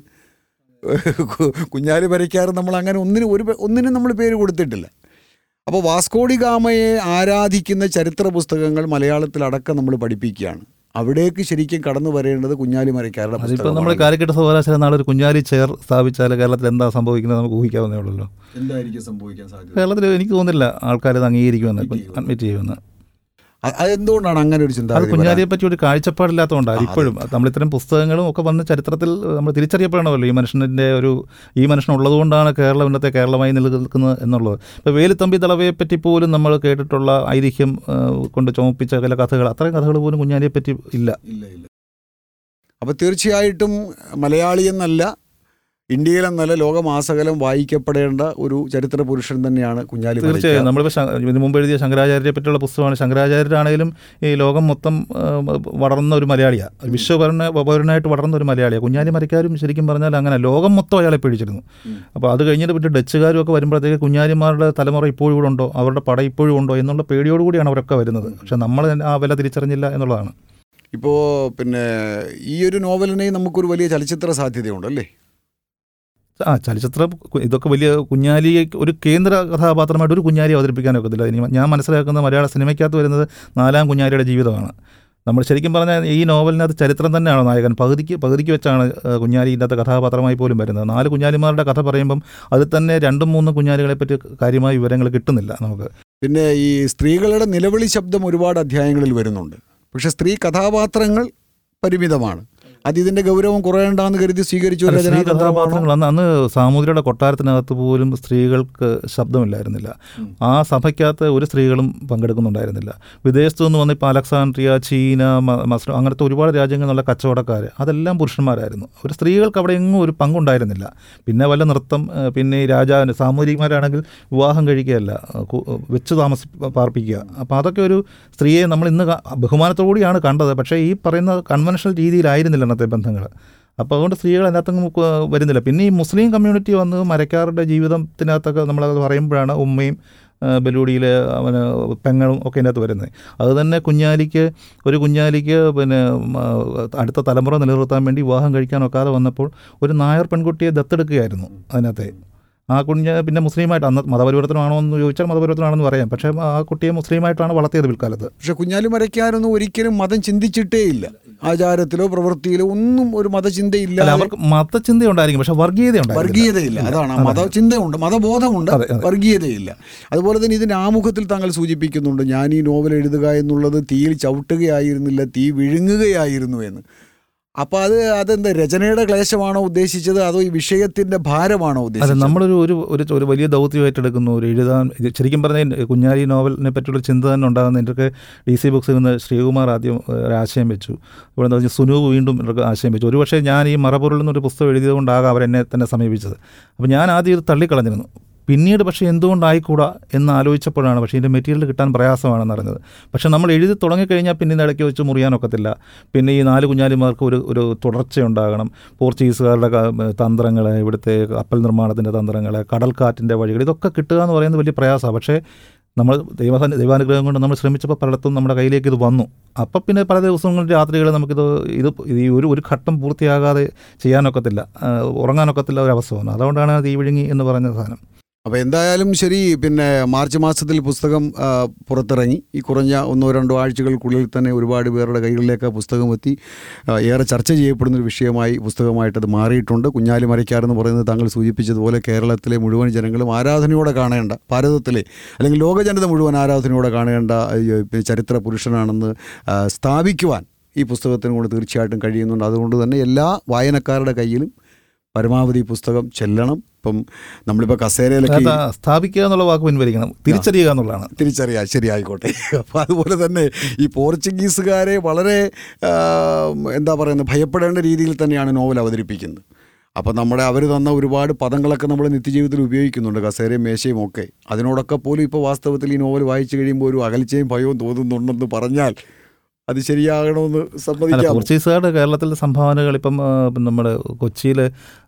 കു- കുഞ്ഞാലി മരയ്ക്കാർ നമ്മൾ അങ്ങനെ ഒന്നിനും ഒരു പേ- ഒന്നിനും നമ്മൾ പേര് കൊടുത്തിട്ടില്ല അപ്പോൾ വാസ്കോഡി ഗാമയെ ആരാധിക്കുന്ന ചരിത്ര പുസ്തകങ്ങൾ മലയാളത്തിലടക്കം നമ്മൾ പഠിപ്പിക്കുകയാണ് അവിടേക്ക് ശരിക്കും കടന്നു വരേണ്ടത് കുഞ്ഞാലി മരയ്ക്കാരുടെ
അതിപ്പോൾ നമ്മൾ
പുസ്തകമാണ്
കാലിക്കറ്റ് സർവകലാശാല നാളെ ഒരു കുഞ്ഞാലി ചെയർ സ്ഥാപിച്ചാൽ കേരളത്തിൽ എന്താ സംഭവിക്കുന്നത് നമുക്ക് ഊഹിക്കാവുന്നേ ഉള്ളല്ലോ
എന്തായിരിക്കും സംഭവിക്കാൻ സാധ്യത
കേരളത്തിൽ എനിക്ക് തോന്നുന്നില്ല ആൾക്കാർ ഇത് അംഗീകരിക്കുമെന്ന് അഡ്മിറ്റ് ചെയ്യുമെന്ന്
അ- അതെന്തുകൊണ്ടാണ് അങ്ങനെ ഒരു
അത്
ചിന്താഗതി വരാൻ?
കുഞ്ഞാലിയെ പറ്റി ഒരു കാഴ്ചപ്പാടില്ലാത്തതുകൊണ്ടാണ് ഇപ്പോഴും നമ്മൾ ഇത്തരം പുസ്തകങ്ങളും ഒക്കെ വന്ന് ചരിത്രത്തിൽ നമ്മൾ തിരിച്ചറിയപ്പെടണമല്ലോ ഈ മനുഷ്യൻ്റെ ഒരു ഈ മനുഷ്യൻ ഉള്ളതുകൊണ്ടാണ് കേരളം ഇന്നത്തെ കേരളമായി നിലനിൽക്കുന്നത് എന്നുള്ളത് ഇപ്പോൾ വേലുത്തമ്പി ദളവയെ പറ്റി പോലും നമ്മൾ കേട്ടിട്ടുള്ള ഐതിഹ്യം ആ, കൊണ്ട് ചുമപ്പിച്ച ചില കഥകൾ അത്രയും കഥകൾ പോലും കുഞ്ഞാലിയെ പറ്റി ഇല്ല
അപ്പോൾ തീർച്ചയായിട്ടും മലയാളി എന്നല്ല ഇന്ത്യയിലെന്നല്ല ലോകമാസകലം വായിക്കപ്പെടേണ്ട ഒരു ചരിത്ര പുരുഷൻ തന്നെയാണ് കുഞ്ഞാലി
തീർച്ചയായും
മരയ്ക്കാർ.
നമ്മളിപ്പോൾ ശ- ഇതിന് മുമ്പ് എഴുതിയ ശങ്കരാചാര്യരെ പറ്റിയുള്ള പുസ്തകമാണ് ശങ്കരാചാര്യരാണേലും ഈ ലോകം മൊത്തം ആ, വളർന്ന ഒരു മലയാളിയാണ് വിശ്വപൗരന പൗരനായിട്ട് വളർന്ന ഒരു മലയാളിയാണ് കുഞ്ഞാലി മരക്കാരും ശരിക്കും പറഞ്ഞാൽ അങ്ങനെ ലോകം മൊത്തം അയാളെ പിടിച്ചിരുന്നു അപ്പോൾ അത് കഴിഞ്ഞിട്ട് പിന്നെ ഡച്ചുകാരും ഒക്കെ വരുമ്പോഴത്തേക്ക് കുഞ്ഞാലിമാരുടെ തലമുറ ഇപ്പോഴും ഇവിടെ ഉണ്ടോ അവരുടെ പട ഇപ്പോഴും ഉണ്ടോ എന്നുള്ള പേടിയോടുകൂടിയാണ് അവരൊക്കെ വരുന്നത് പക്ഷെ നമ്മൾ ആ വില തിരിച്ചറിഞ്ഞില്ല എന്നുള്ളതാണ്
ഇപ്പോൾ പിന്നെ ഈ ഒരു നോവലിനെ നമുക്കൊരു വലിയ ചലച്ചിത്ര സാധ്യതയുണ്ട് അല്ലേ
ആ ചലച്ചിത്രം കു- ഇതൊക്കെ വലിയ കുഞ്ഞാലിയെ ഒരു കേന്ദ്ര കഥാപാത്രമായിട്ട് ഒരു കുഞ്ഞാലി അവതരിപ്പിക്കാൻ ഒക്കത്തില്ല ഇനി ഞാൻ മനസ്സിലാക്കുന്ന മലയാള സിനിമയ്ക്കകത്ത് വരുന്നത് നാലാം കുഞ്ഞാലിയുടെ ജീവിതമാണ് നമ്മൾ ശരിക്കും പറഞ്ഞാൽ ഈ നോവലിനകത്ത് ചരിത്രം തന്നെയാണ് നായകൻ പകുതിക്ക് പകുതിക്ക് വെച്ചാണ് ആ, കുഞ്ഞാലി ഇതിനകത്ത് കഥാപാത്രമായി പോലും വരുന്നത് നാല് കുഞ്ഞാലിമാരുടെ കഥ പറയുമ്പം അതിൽ തന്നെ രണ്ടും മൂന്നും കുഞ്ഞാലികളെ പറ്റി കാര്യമായ വിവരങ്ങൾ കിട്ടുന്നില്ല നമുക്ക്
പിന്നെ ഈ സ്ത്രീകളുടെ നിലവിളി ശബ്ദം ഒരുപാട് അധ്യായങ്ങളിൽ വരുന്നുണ്ട് പക്ഷെ സ്ത്രീ കഥാപാത്രങ്ങൾ പരിമിതമാണ് അത് ഇതിന്റെ ഗൗരവം കുറയേണ്ടെന്ന് കരുതി സ്വീകരിച്ചു ഒരു
അല്ല, സ്ത്രീ
രചനാതന്ത്രമാണോ?
കഥാപാത്രങ്ങൾ അന്ന് അന്ന് സാമൂതിരിയുടെ കൊട്ടാരത്തിനകത്ത് പോലും സ്ത്രീകൾക്ക് ശബ്ദമില്ലായിരുന്നില്ല ആ സഭയ്ക്കകത്ത് ഒരു സ്ത്രീകളും പങ്കെടുക്കുന്നുണ്ടായിരുന്നില്ല വിദേശത്തു നിന്ന് വന്ന് ഇപ്പോൾ അലക്സാണ്ട്രിയ ചീന മ- മസ്ലോ അങ്ങനത്തെ ഒരുപാട് രാജ്യങ്ങളിലുള്ള കച്ചവടക്കാർ അതെല്ലാം പുരുഷന്മാരായിരുന്നു ഒരു സ്ത്രീകൾക്ക് അവിടെ എങ്ങും ഒരു പങ്കുണ്ടായിരുന്നില്ല പിന്നെ വല്ല നൃത്തം ഏഹ് പിന്നെ ഈ രാജാ സാമൂതിരിമാരാണെങ്കിൽ വിവാഹം കഴിക്കുകയല്ല ഏഹ് കു- വെച്ച് താമസി പാർപ്പിക്കുക അപ്പോൾ അതൊക്കെ ഒരു സ്ത്രീയെ നമ്മൾ ഇന്ന് ക- ബഹുമാനത്തോടുകൂടിയാണ് കണ്ടത് പക്ഷേ ഈ പറയുന്ന കൺവെൻഷണൽ രീതിയിലായിരുന്നില്ല അന്നത്തെ ബന്ധങ്ങൾ അപ്പോൾ അതുകൊണ്ട് സ്ത്രീകൾ അതിനകത്തൊന്നും കു- വരുന്നില്ല പിന്നെ ഈ മുസ്ലിം കമ്മ്യൂണിറ്റി വന്ന് മരക്കാരുടെ ജീവിതത്തിനകത്തൊക്കെ നമ്മളത് പറയുമ്പോഴാണ് ഉമ്മയും ആ, ബലൂടിയിലെ അവന് പെങ്ങളും ഒക്കെ അതിനകത്ത് വരുന്നത് അത് തന്നെ കുഞ്ഞാലിക്ക് ഒരു കുഞ്ഞാലിക്ക് പിന്നെ ഉം, ആ, അടുത്ത തലമുറ നിലനിർത്താൻ വേണ്ടി വിവാഹം കഴിക്കാൻ ഒക്കാതെ വന്നപ്പോൾ ഒരു നായർ പെൺകുട്ടിയെ ദത്തെടുക്കുകയായിരുന്നു അതിനകത്തെ ആ കുഞ്ഞ് പിന്നെ മുസ്ലിമായിട്ട് അന്ന് മതപരിവർത്തനമാണോ എന്ന് ചോദിച്ചാൽ മതപരിവർത്തനമാണെന്ന് പറയാം പക്ഷേ ആ കുട്ടിയെ മുസ്ലിമായിട്ടാണ് വളർത്തിയത് പിൽക്കാലത്ത്
പക്ഷെ കുഞ്ഞാലി മരയ്ക്കാരൊന്നും ഒരിക്കലും മതം ചിന്തിച്ചിട്ടേ ഇല്ല ആചാരത്തിലോ പ്രവൃത്തിയിലോ ഒന്നും ഒരു മതചിന്തയില്ല
അല്ല അവർക്ക് മതചിന്ത ഉണ്ടായിരിക്കും പക്ഷെ വർഗീയത ഉണ്ടായിരിക്കും
വർഗീയതയില്ല അതാണ് ആ മതചിന്തയുണ്ട് മതബോധമുണ്ട്
അതെ, അതെ.
വർഗീയതയില്ല അതുപോലെ തന്നെ ഇതിന്റെ ആമുഖത്തിൽ താങ്കൾ സൂചിപ്പിക്കുന്നുണ്ട് ഞാൻ ഈ നോവൽ എഴുതുക എന്നുള്ളത് തീയിൽ ചവിട്ടുകയായിരുന്നില്ല തീ വിഴുങ്ങുകയായിരുന്നു എന്ന് അപ്പോൾ അത് അതെന്താ രചനയുടെ ക്ലേശമാണോ ഉദ്ദേശിച്ചത് അതോ ഈ വിഷയത്തിന്റെ ഭാരമാണോ
അല്ല
ഉദ്ദേശിച്ചത്
നമ്മളൊരു ഒരു ഒരു ഒരു വലിയ ദൗത്യമായിട്ട് എടുക്കുന്നു ഒരു എഴുതാൻ ഇത് ശരിക്കും പറഞ്ഞാൽ കുഞ്ഞാലി നോവലിനെ പറ്റിയുള്ള ചിന്ത തന്നെ ഉണ്ടാകുന്ന എൻ്റെ ഡി സി ബുക്സിൽ നിന്ന് ശ്രീകുമാർ ആദ്യം ഏഹ്, ഒരു ആശയം വെച്ചു ഇവിടെ എന്താ വെച്ചാൽ സുനു വീണ്ടും ഒരു ആശയം വെച്ചു ഒരുപക്ഷെ ഞാൻ ഈ മറപൊരുൾ എന്നൊരു പുസ്തകം എഴുതിയതുകൊണ്ടാകാം അവരെന്നെ തന്നെ സമീപിച്ചത് അപ്പോൾ ഞാൻ ആദ്യം ഇത് തള്ളിക്കളഞ്ഞിരുന്നു പിന്നീട് പക്ഷേ എന്തുകൊണ്ടായിക്കൂടാ എന്ന് ആലോചിച്ചപ്പോഴാണ് പക്ഷേ ഇതിൻ്റെ മെറ്റീരിയൽ കിട്ടാൻ പ്രയാസമാണെന്ന് അറിഞ്ഞത് പക്ഷേ നമ്മൾ എഴുതി തുടങ്ങിക്കഴിഞ്ഞാൽ പിന്നെ ഇടയ്ക്ക് വെച്ച് മുറിയാനൊക്കത്തില്ല പിന്നെ ഈ നാല് കുഞ്ഞാലിമാർക്ക് ഒരു ഒരു തുടർച്ചയുണ്ടാകണം പോർച്ചുഗീസുകാരുടെ തന്ത്രങ്ങൾ ഇവിടുത്തെ കപ്പൽ നിർമ്മാണത്തിൻ്റെ തന്ത്രങ്ങൾ കടൽക്കാറ്റിൻ്റെ വഴികൾ ഇതൊക്കെ കിട്ടുക എന്ന് പറയുന്നത് വലിയ പ്രയാസമാണ് പക്ഷേ നമ്മൾ ദൈവ ദൈവാനുഗ്രഹം കൊണ്ട് നമ്മൾ ശ്രമിച്ചപ്പോൾ പലയിടത്തും നമ്മുടെ കയ്യിലേക്ക് ഇത് വന്നു അപ്പം പിന്നെ പല ദിവസങ്ങളും രാത്രികൾ നമുക്കിത് ഇത് ഈ ഒരു ഒരു ഘട്ടം പൂർത്തിയാകാതെ ചെയ്യാനൊക്കത്തില്ല ആ, ഉറങ്ങാനൊക്കത്തില്ല ഒരു അവസ്ഥ വന്നു അതുകൊണ്ടാണ് അത് ഈ വിഴുങ്ങി എന്ന് പറഞ്ഞ സാധനം
അപ്പോൾ എന്തായാലും ശരി പിന്നെ മാർച്ച് മാസത്തിൽ പുസ്തകം ആ, പുറത്തിറങ്ങി ഈ കുറഞ്ഞ ഒന്നോ രണ്ടോ ആഴ്ചകൾക്കുള്ളിൽ തന്നെ ഒരുപാട് പേരുടെ കൈകളിലേക്ക് ആ പുസ്തകം എത്തി ആ, ഏറെ ചർച്ച ചെയ്യപ്പെടുന്ന ഒരു വിഷയമായി പുസ്തകമായിട്ട് അത് മാറിയിട്ടുണ്ട് കുഞ്ഞാലി മരയ്ക്കാരെന്ന് പറയുന്നത് താങ്കൾ സൂചിപ്പിച്ചതുപോലെ കേരളത്തിലെ മുഴുവൻ ജനങ്ങളും ആരാധനയോടെ കാണേണ്ട ഭാരതത്തിലെ അല്ലെങ്കിൽ ലോക ജനത മുഴുവൻ ആരാധനയോടെ കാണേണ്ട ഈ ചരിത്ര പുരുഷനാണെന്ന് ആ, സ്ഥാപിക്കുവാൻ ഈ പുസ്തകത്തിന് കൊണ്ട് തീർച്ചയായിട്ടും കഴിയുന്നുണ്ട് അതുകൊണ്ട് തന്നെ എല്ലാ വായനക്കാരുടെ കയ്യിലും പരമാവധി ഈ പുസ്തകം ചെല്ലണം ഇപ്പം നമ്മളിപ്പോൾ കസേരയിലൊക്കെ
അത് സ്ഥാപിക്കുക എന്നുള്ള വാക്ക് പിൻവലിക്കണം തിരിച്ചറിയുക എന്നുള്ളതാണ്
തിരിച്ചറിയാം ശരി ആയിക്കോട്ടെ അപ്പോൾ അതുപോലെ തന്നെ ഈ പോർച്ചുഗീസുകാരെ വളരെ ആ, എന്താ പറയുന്നത് ഭയപ്പെടേണ്ട രീതിയിൽ തന്നെയാണ് നോവൽ അവതരിപ്പിക്കുന്നത് അപ്പോൾ നമ്മുടെ അവർ തന്ന ഒരുപാട് പദങ്ങളൊക്കെ നമ്മൾ നിത്യജീവിതത്തിൽ ഉപയോഗിക്കുന്നുണ്ട് കസേരയും മേശയും ഒക്കെ അതിനോടൊക്കെ പോലും ഇപ്പോൾ വാസ്തവത്തിൽ ഈ നോവൽ വായിച്ചു കഴിയുമ്പോൾ ഒരു അകൽച്ചയും ഭയവും തോന്നുന്നുണ്ടെന്ന് പറഞ്ഞാൽ അത് ശരിയാകണമെന്ന്
അല്ല
സമ്മതിക്കാം
പോർച്ചുഗീസുകാരുടെ കേരളത്തിലെ സംഭാവനകൾ ഇപ്പം ആ, നമ്മുടെ കൊച്ചിയിൽ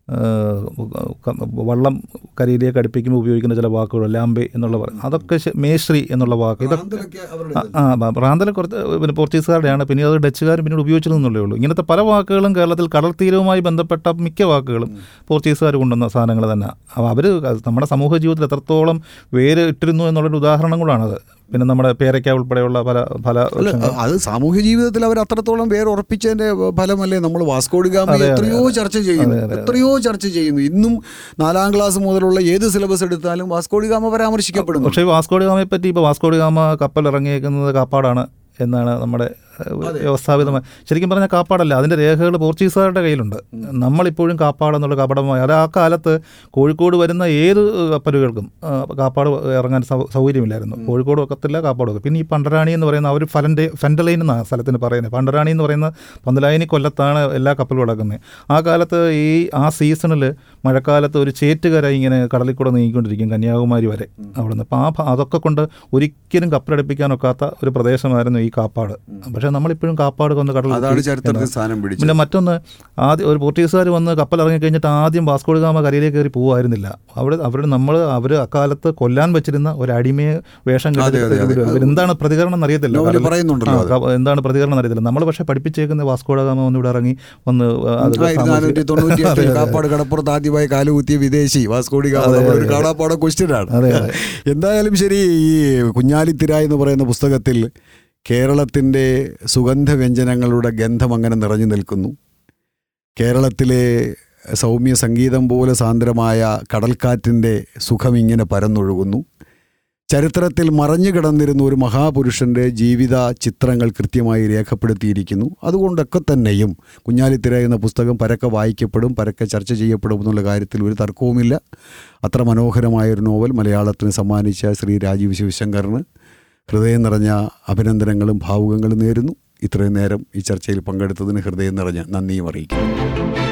വള്ളം കരയിലേക്ക് അടുപ്പിക്കുമ്പോൾ ഉപയോഗിക്കുന്ന ചില വാക്കുകൾ ലാംബെ എന്നുള്ള പറ- അതൊക്കെ ശ- മേശ്രി എന്നുള്ള വാക്ക് ഇതൊക്കെ ആ, ആ റാന്തല കുറച്ച് പിന്നെ പോർച്ചുഗീസുകാരുടെയാണ് പിന്നെ അത് ഡച്ചുകാരും പിന്നീട് ഉപയോഗിച്ചിരുന്നുള്ളേ ഉള്ളൂ ഇങ്ങനത്തെ പല വാക്കുകളും കേരളത്തിൽ കടൽ തീരവുമായി ബന്ധപ്പെട്ട മിക്ക വാക്കുകളും പോർച്ചുഗീസുകാർ കൊണ്ടുവന്ന സാധനങ്ങൾ തന്നെ അപ്പോൾ അവർ നമ്മുടെ സമൂഹ ജീവിതത്തിൽ എത്രത്തോളം വേര് ഇട്ടിരുന്നു എന്നുള്ളൊരു ഉദാഹരണം കൂടാണത് പിന്നെ നമ്മുടെ പേരയ്ക്ക ഉൾപ്പെടെയുള്ള പല പല
അല്ല അത് സാമൂഹ്യ ജീവിതത്തിൽ അവർ അത്രത്തോളം പേര് ഉറപ്പിച്ചതിന്റെ ഫലമല്ലേ നമ്മൾ വാസ്കോഡി ഗാമ
അതെ, അതെ,
എത്രയോ ചർച്ച ചെയ്യുന്നു എത്രയോ ചർച്ച ചെയ്യുന്നു ഇന്നും നാലാം ക്ലാസ് മുതലുള്ള ഏത് സിലബസ് എടുത്താലും വാസ്കോഡി ഗാമ പരാമർശിക്കപ്പെടുന്നു
പക്ഷേ വാസ്കോഡി ഗാമയെ പറ്റി ഇപ്പോൾ വാസ്കോഡി ഗാമ കപ്പൽ ഇറങ്ങിയേക്കുന്നത് കാപ്പാടാണ് എന്നാണ് നമ്മുടെ ഏഹ്, വ്യവസ്ഥാപിതമായി ശരിക്കും പറഞ്ഞാൽ കാപ്പാടല്ല അതിൻ്റെ രേഖകൾ പോർച്ചുഗീസുകാരുടെ കയ്യിലുണ്ട് നമ്മളിപ്പോഴും കാപ്പാട് എന്നുള്ള കപടമായി അത് ആ കാലത്ത് കോഴിക്കോട് വരുന്ന ഏത് കപ്പലുകൾക്കും ആ, കാപ്പാട് ഇറങ്ങാൻ സൗ- സൗകര്യമില്ലായിരുന്നു കോഴിക്കോട് ഒക്കത്തില്ല കാപ്പാട് ഒക്കെ പിന്നെ ഈ പണ്ടരാണി എന്ന് പറയുന്ന അവർ ഫലൻ്റെ ഫെൻഡലൈൻ എന്നാണ് സ്ഥലത്തിന് പറയുന്നത് പണ്ടരാണി എന്ന് പറയുന്ന പന്തലായനി കൊല്ലത്താണ് എല്ലാ കപ്പലും കിടക്കുന്നത് ആ കാലത്ത് ഈ ആ സീസണിൽ മഴക്കാലത്ത് ഒരു ചേറ്റുകര ഇങ്ങനെ കടലിൽ കൂടെ നീങ്ങിക്കൊണ്ടിരിക്കും കന്യാകുമാരി വരെ അവിടുന്ന് അപ്പോൾ ആ ഭ- അതൊക്കെ കൊണ്ട് ഒരിക്കലും കപ്പലടുപ്പിക്കാനൊക്കാത്ത ഒരു പ്രദേശമായിരുന്നു ഈ കാപ്പാട് പക്ഷേ നമ്മളിപ്പോഴും കാപ്പാട് വന്ന് കടൽ
അതാണ് ചരിത്രത്തിൽ സ്ഥാനം പിടിച്ചത്
പിന്നെ മറ്റൊന്ന് ആദ്യം ഒരു പോർച്ചുഗീസുകാർ വന്ന് കപ്പൽ ഇറങ്ങി കഴിഞ്ഞിട്ട് ആദ്യം വാസ്കോഡി ഗാമ കരയിലേക്ക് കയറി പോവായിരുന്നില്ല അവിടെ അവരുടെ നമ്മൾ അവർ അക്കാലത്ത് കൊല്ലാൻ വെച്ചിരുന്ന ഒരു അടിമയെ വേഷം
അതെ, അതെ, അതെ.
കെട്ടി എന്താണ് പ്രതികരണം എന്നറിയത്തില്ല
നോവലിൽ
കടലിൽ-
പറയുന്നുണ്ടല്ലോ
ആ,
അത്.
ക- എന്താണ് പ്രതികരണം എന്നറിയത്തില്ല നമ്മൾ പക്ഷേ പഠിപ്പിച്ചേക്കുന്ന വാസ്കോഡ ഗാമ വന്ന് ഇവിടെ ഇറങ്ങി വന്ന് അത്
ആയിരത്തി നാനൂറ്റി തൊണ്ണൂറ്റി എട്ടിൽ കാപ്പാട് കടപ്പുറത്ത് ആദ്യമായി കാലുകുത്തിയ വിദേശി വാസ്കോഡി ഗാമ നമ്മളൊരു കാണാപ്പാട ക്വസ്റ്റ്യനാണ്
അതെ അതെ
എന്തായാലും ശരി ഈ കുഞ്ഞാലിത്തിര എന്ന് പറയുന്ന പുസ്തകത്തിൽ കേരളത്തിൻ്റെ സുഗന്ധ വ്യഞ്ജനങ്ങളുടെ ഗന്ധം അങ്ങനെ നിറഞ്ഞു നിൽക്കുന്നു കേരളത്തിലെ സൗമ്യ സംഗീതം പോലെ സാന്ദ്രമായ കടൽക്കാറ്റിൻ്റെ സുഖം ഇങ്ങനെ പരന്നൊഴുകുന്നു ചരിത്രത്തിൽ മറഞ്ഞു കിടന്നിരുന്ന ഒരു മഹാപുരുഷൻ്റെ ജീവിത ചിത്രങ്ങൾ കൃത്യമായി രേഖപ്പെടുത്തിയിരിക്കുന്നു അതുകൊണ്ടൊക്കെ തന്നെയും കുഞ്ഞാലിത്തിര എന്ന പുസ്തകം പരക്കെ വായിക്കപ്പെടും പരക്കെ ചർച്ച ചെയ്യപ്പെടും എന്നുള്ള കാര്യത്തിൽ ഒരു തർക്കവുമില്ല അത്ര മനോഹരമായൊരു നോവൽ മലയാളത്തിന് സമ്മാനിച്ച ശ്രീ രാജീവ് ശിവശങ്കറിന് ഹൃദയം നിറഞ്ഞ അഭിനന്ദനങ്ങളും ഭാവുകങ്ങളും നേരുന്നു ഇത്രയും നേരം ഈ ചർച്ചയിൽ പങ്കെടുത്തതിന് ഹൃദയം നിറഞ്ഞ നന്ദിയും അറിയിക്കുന്നു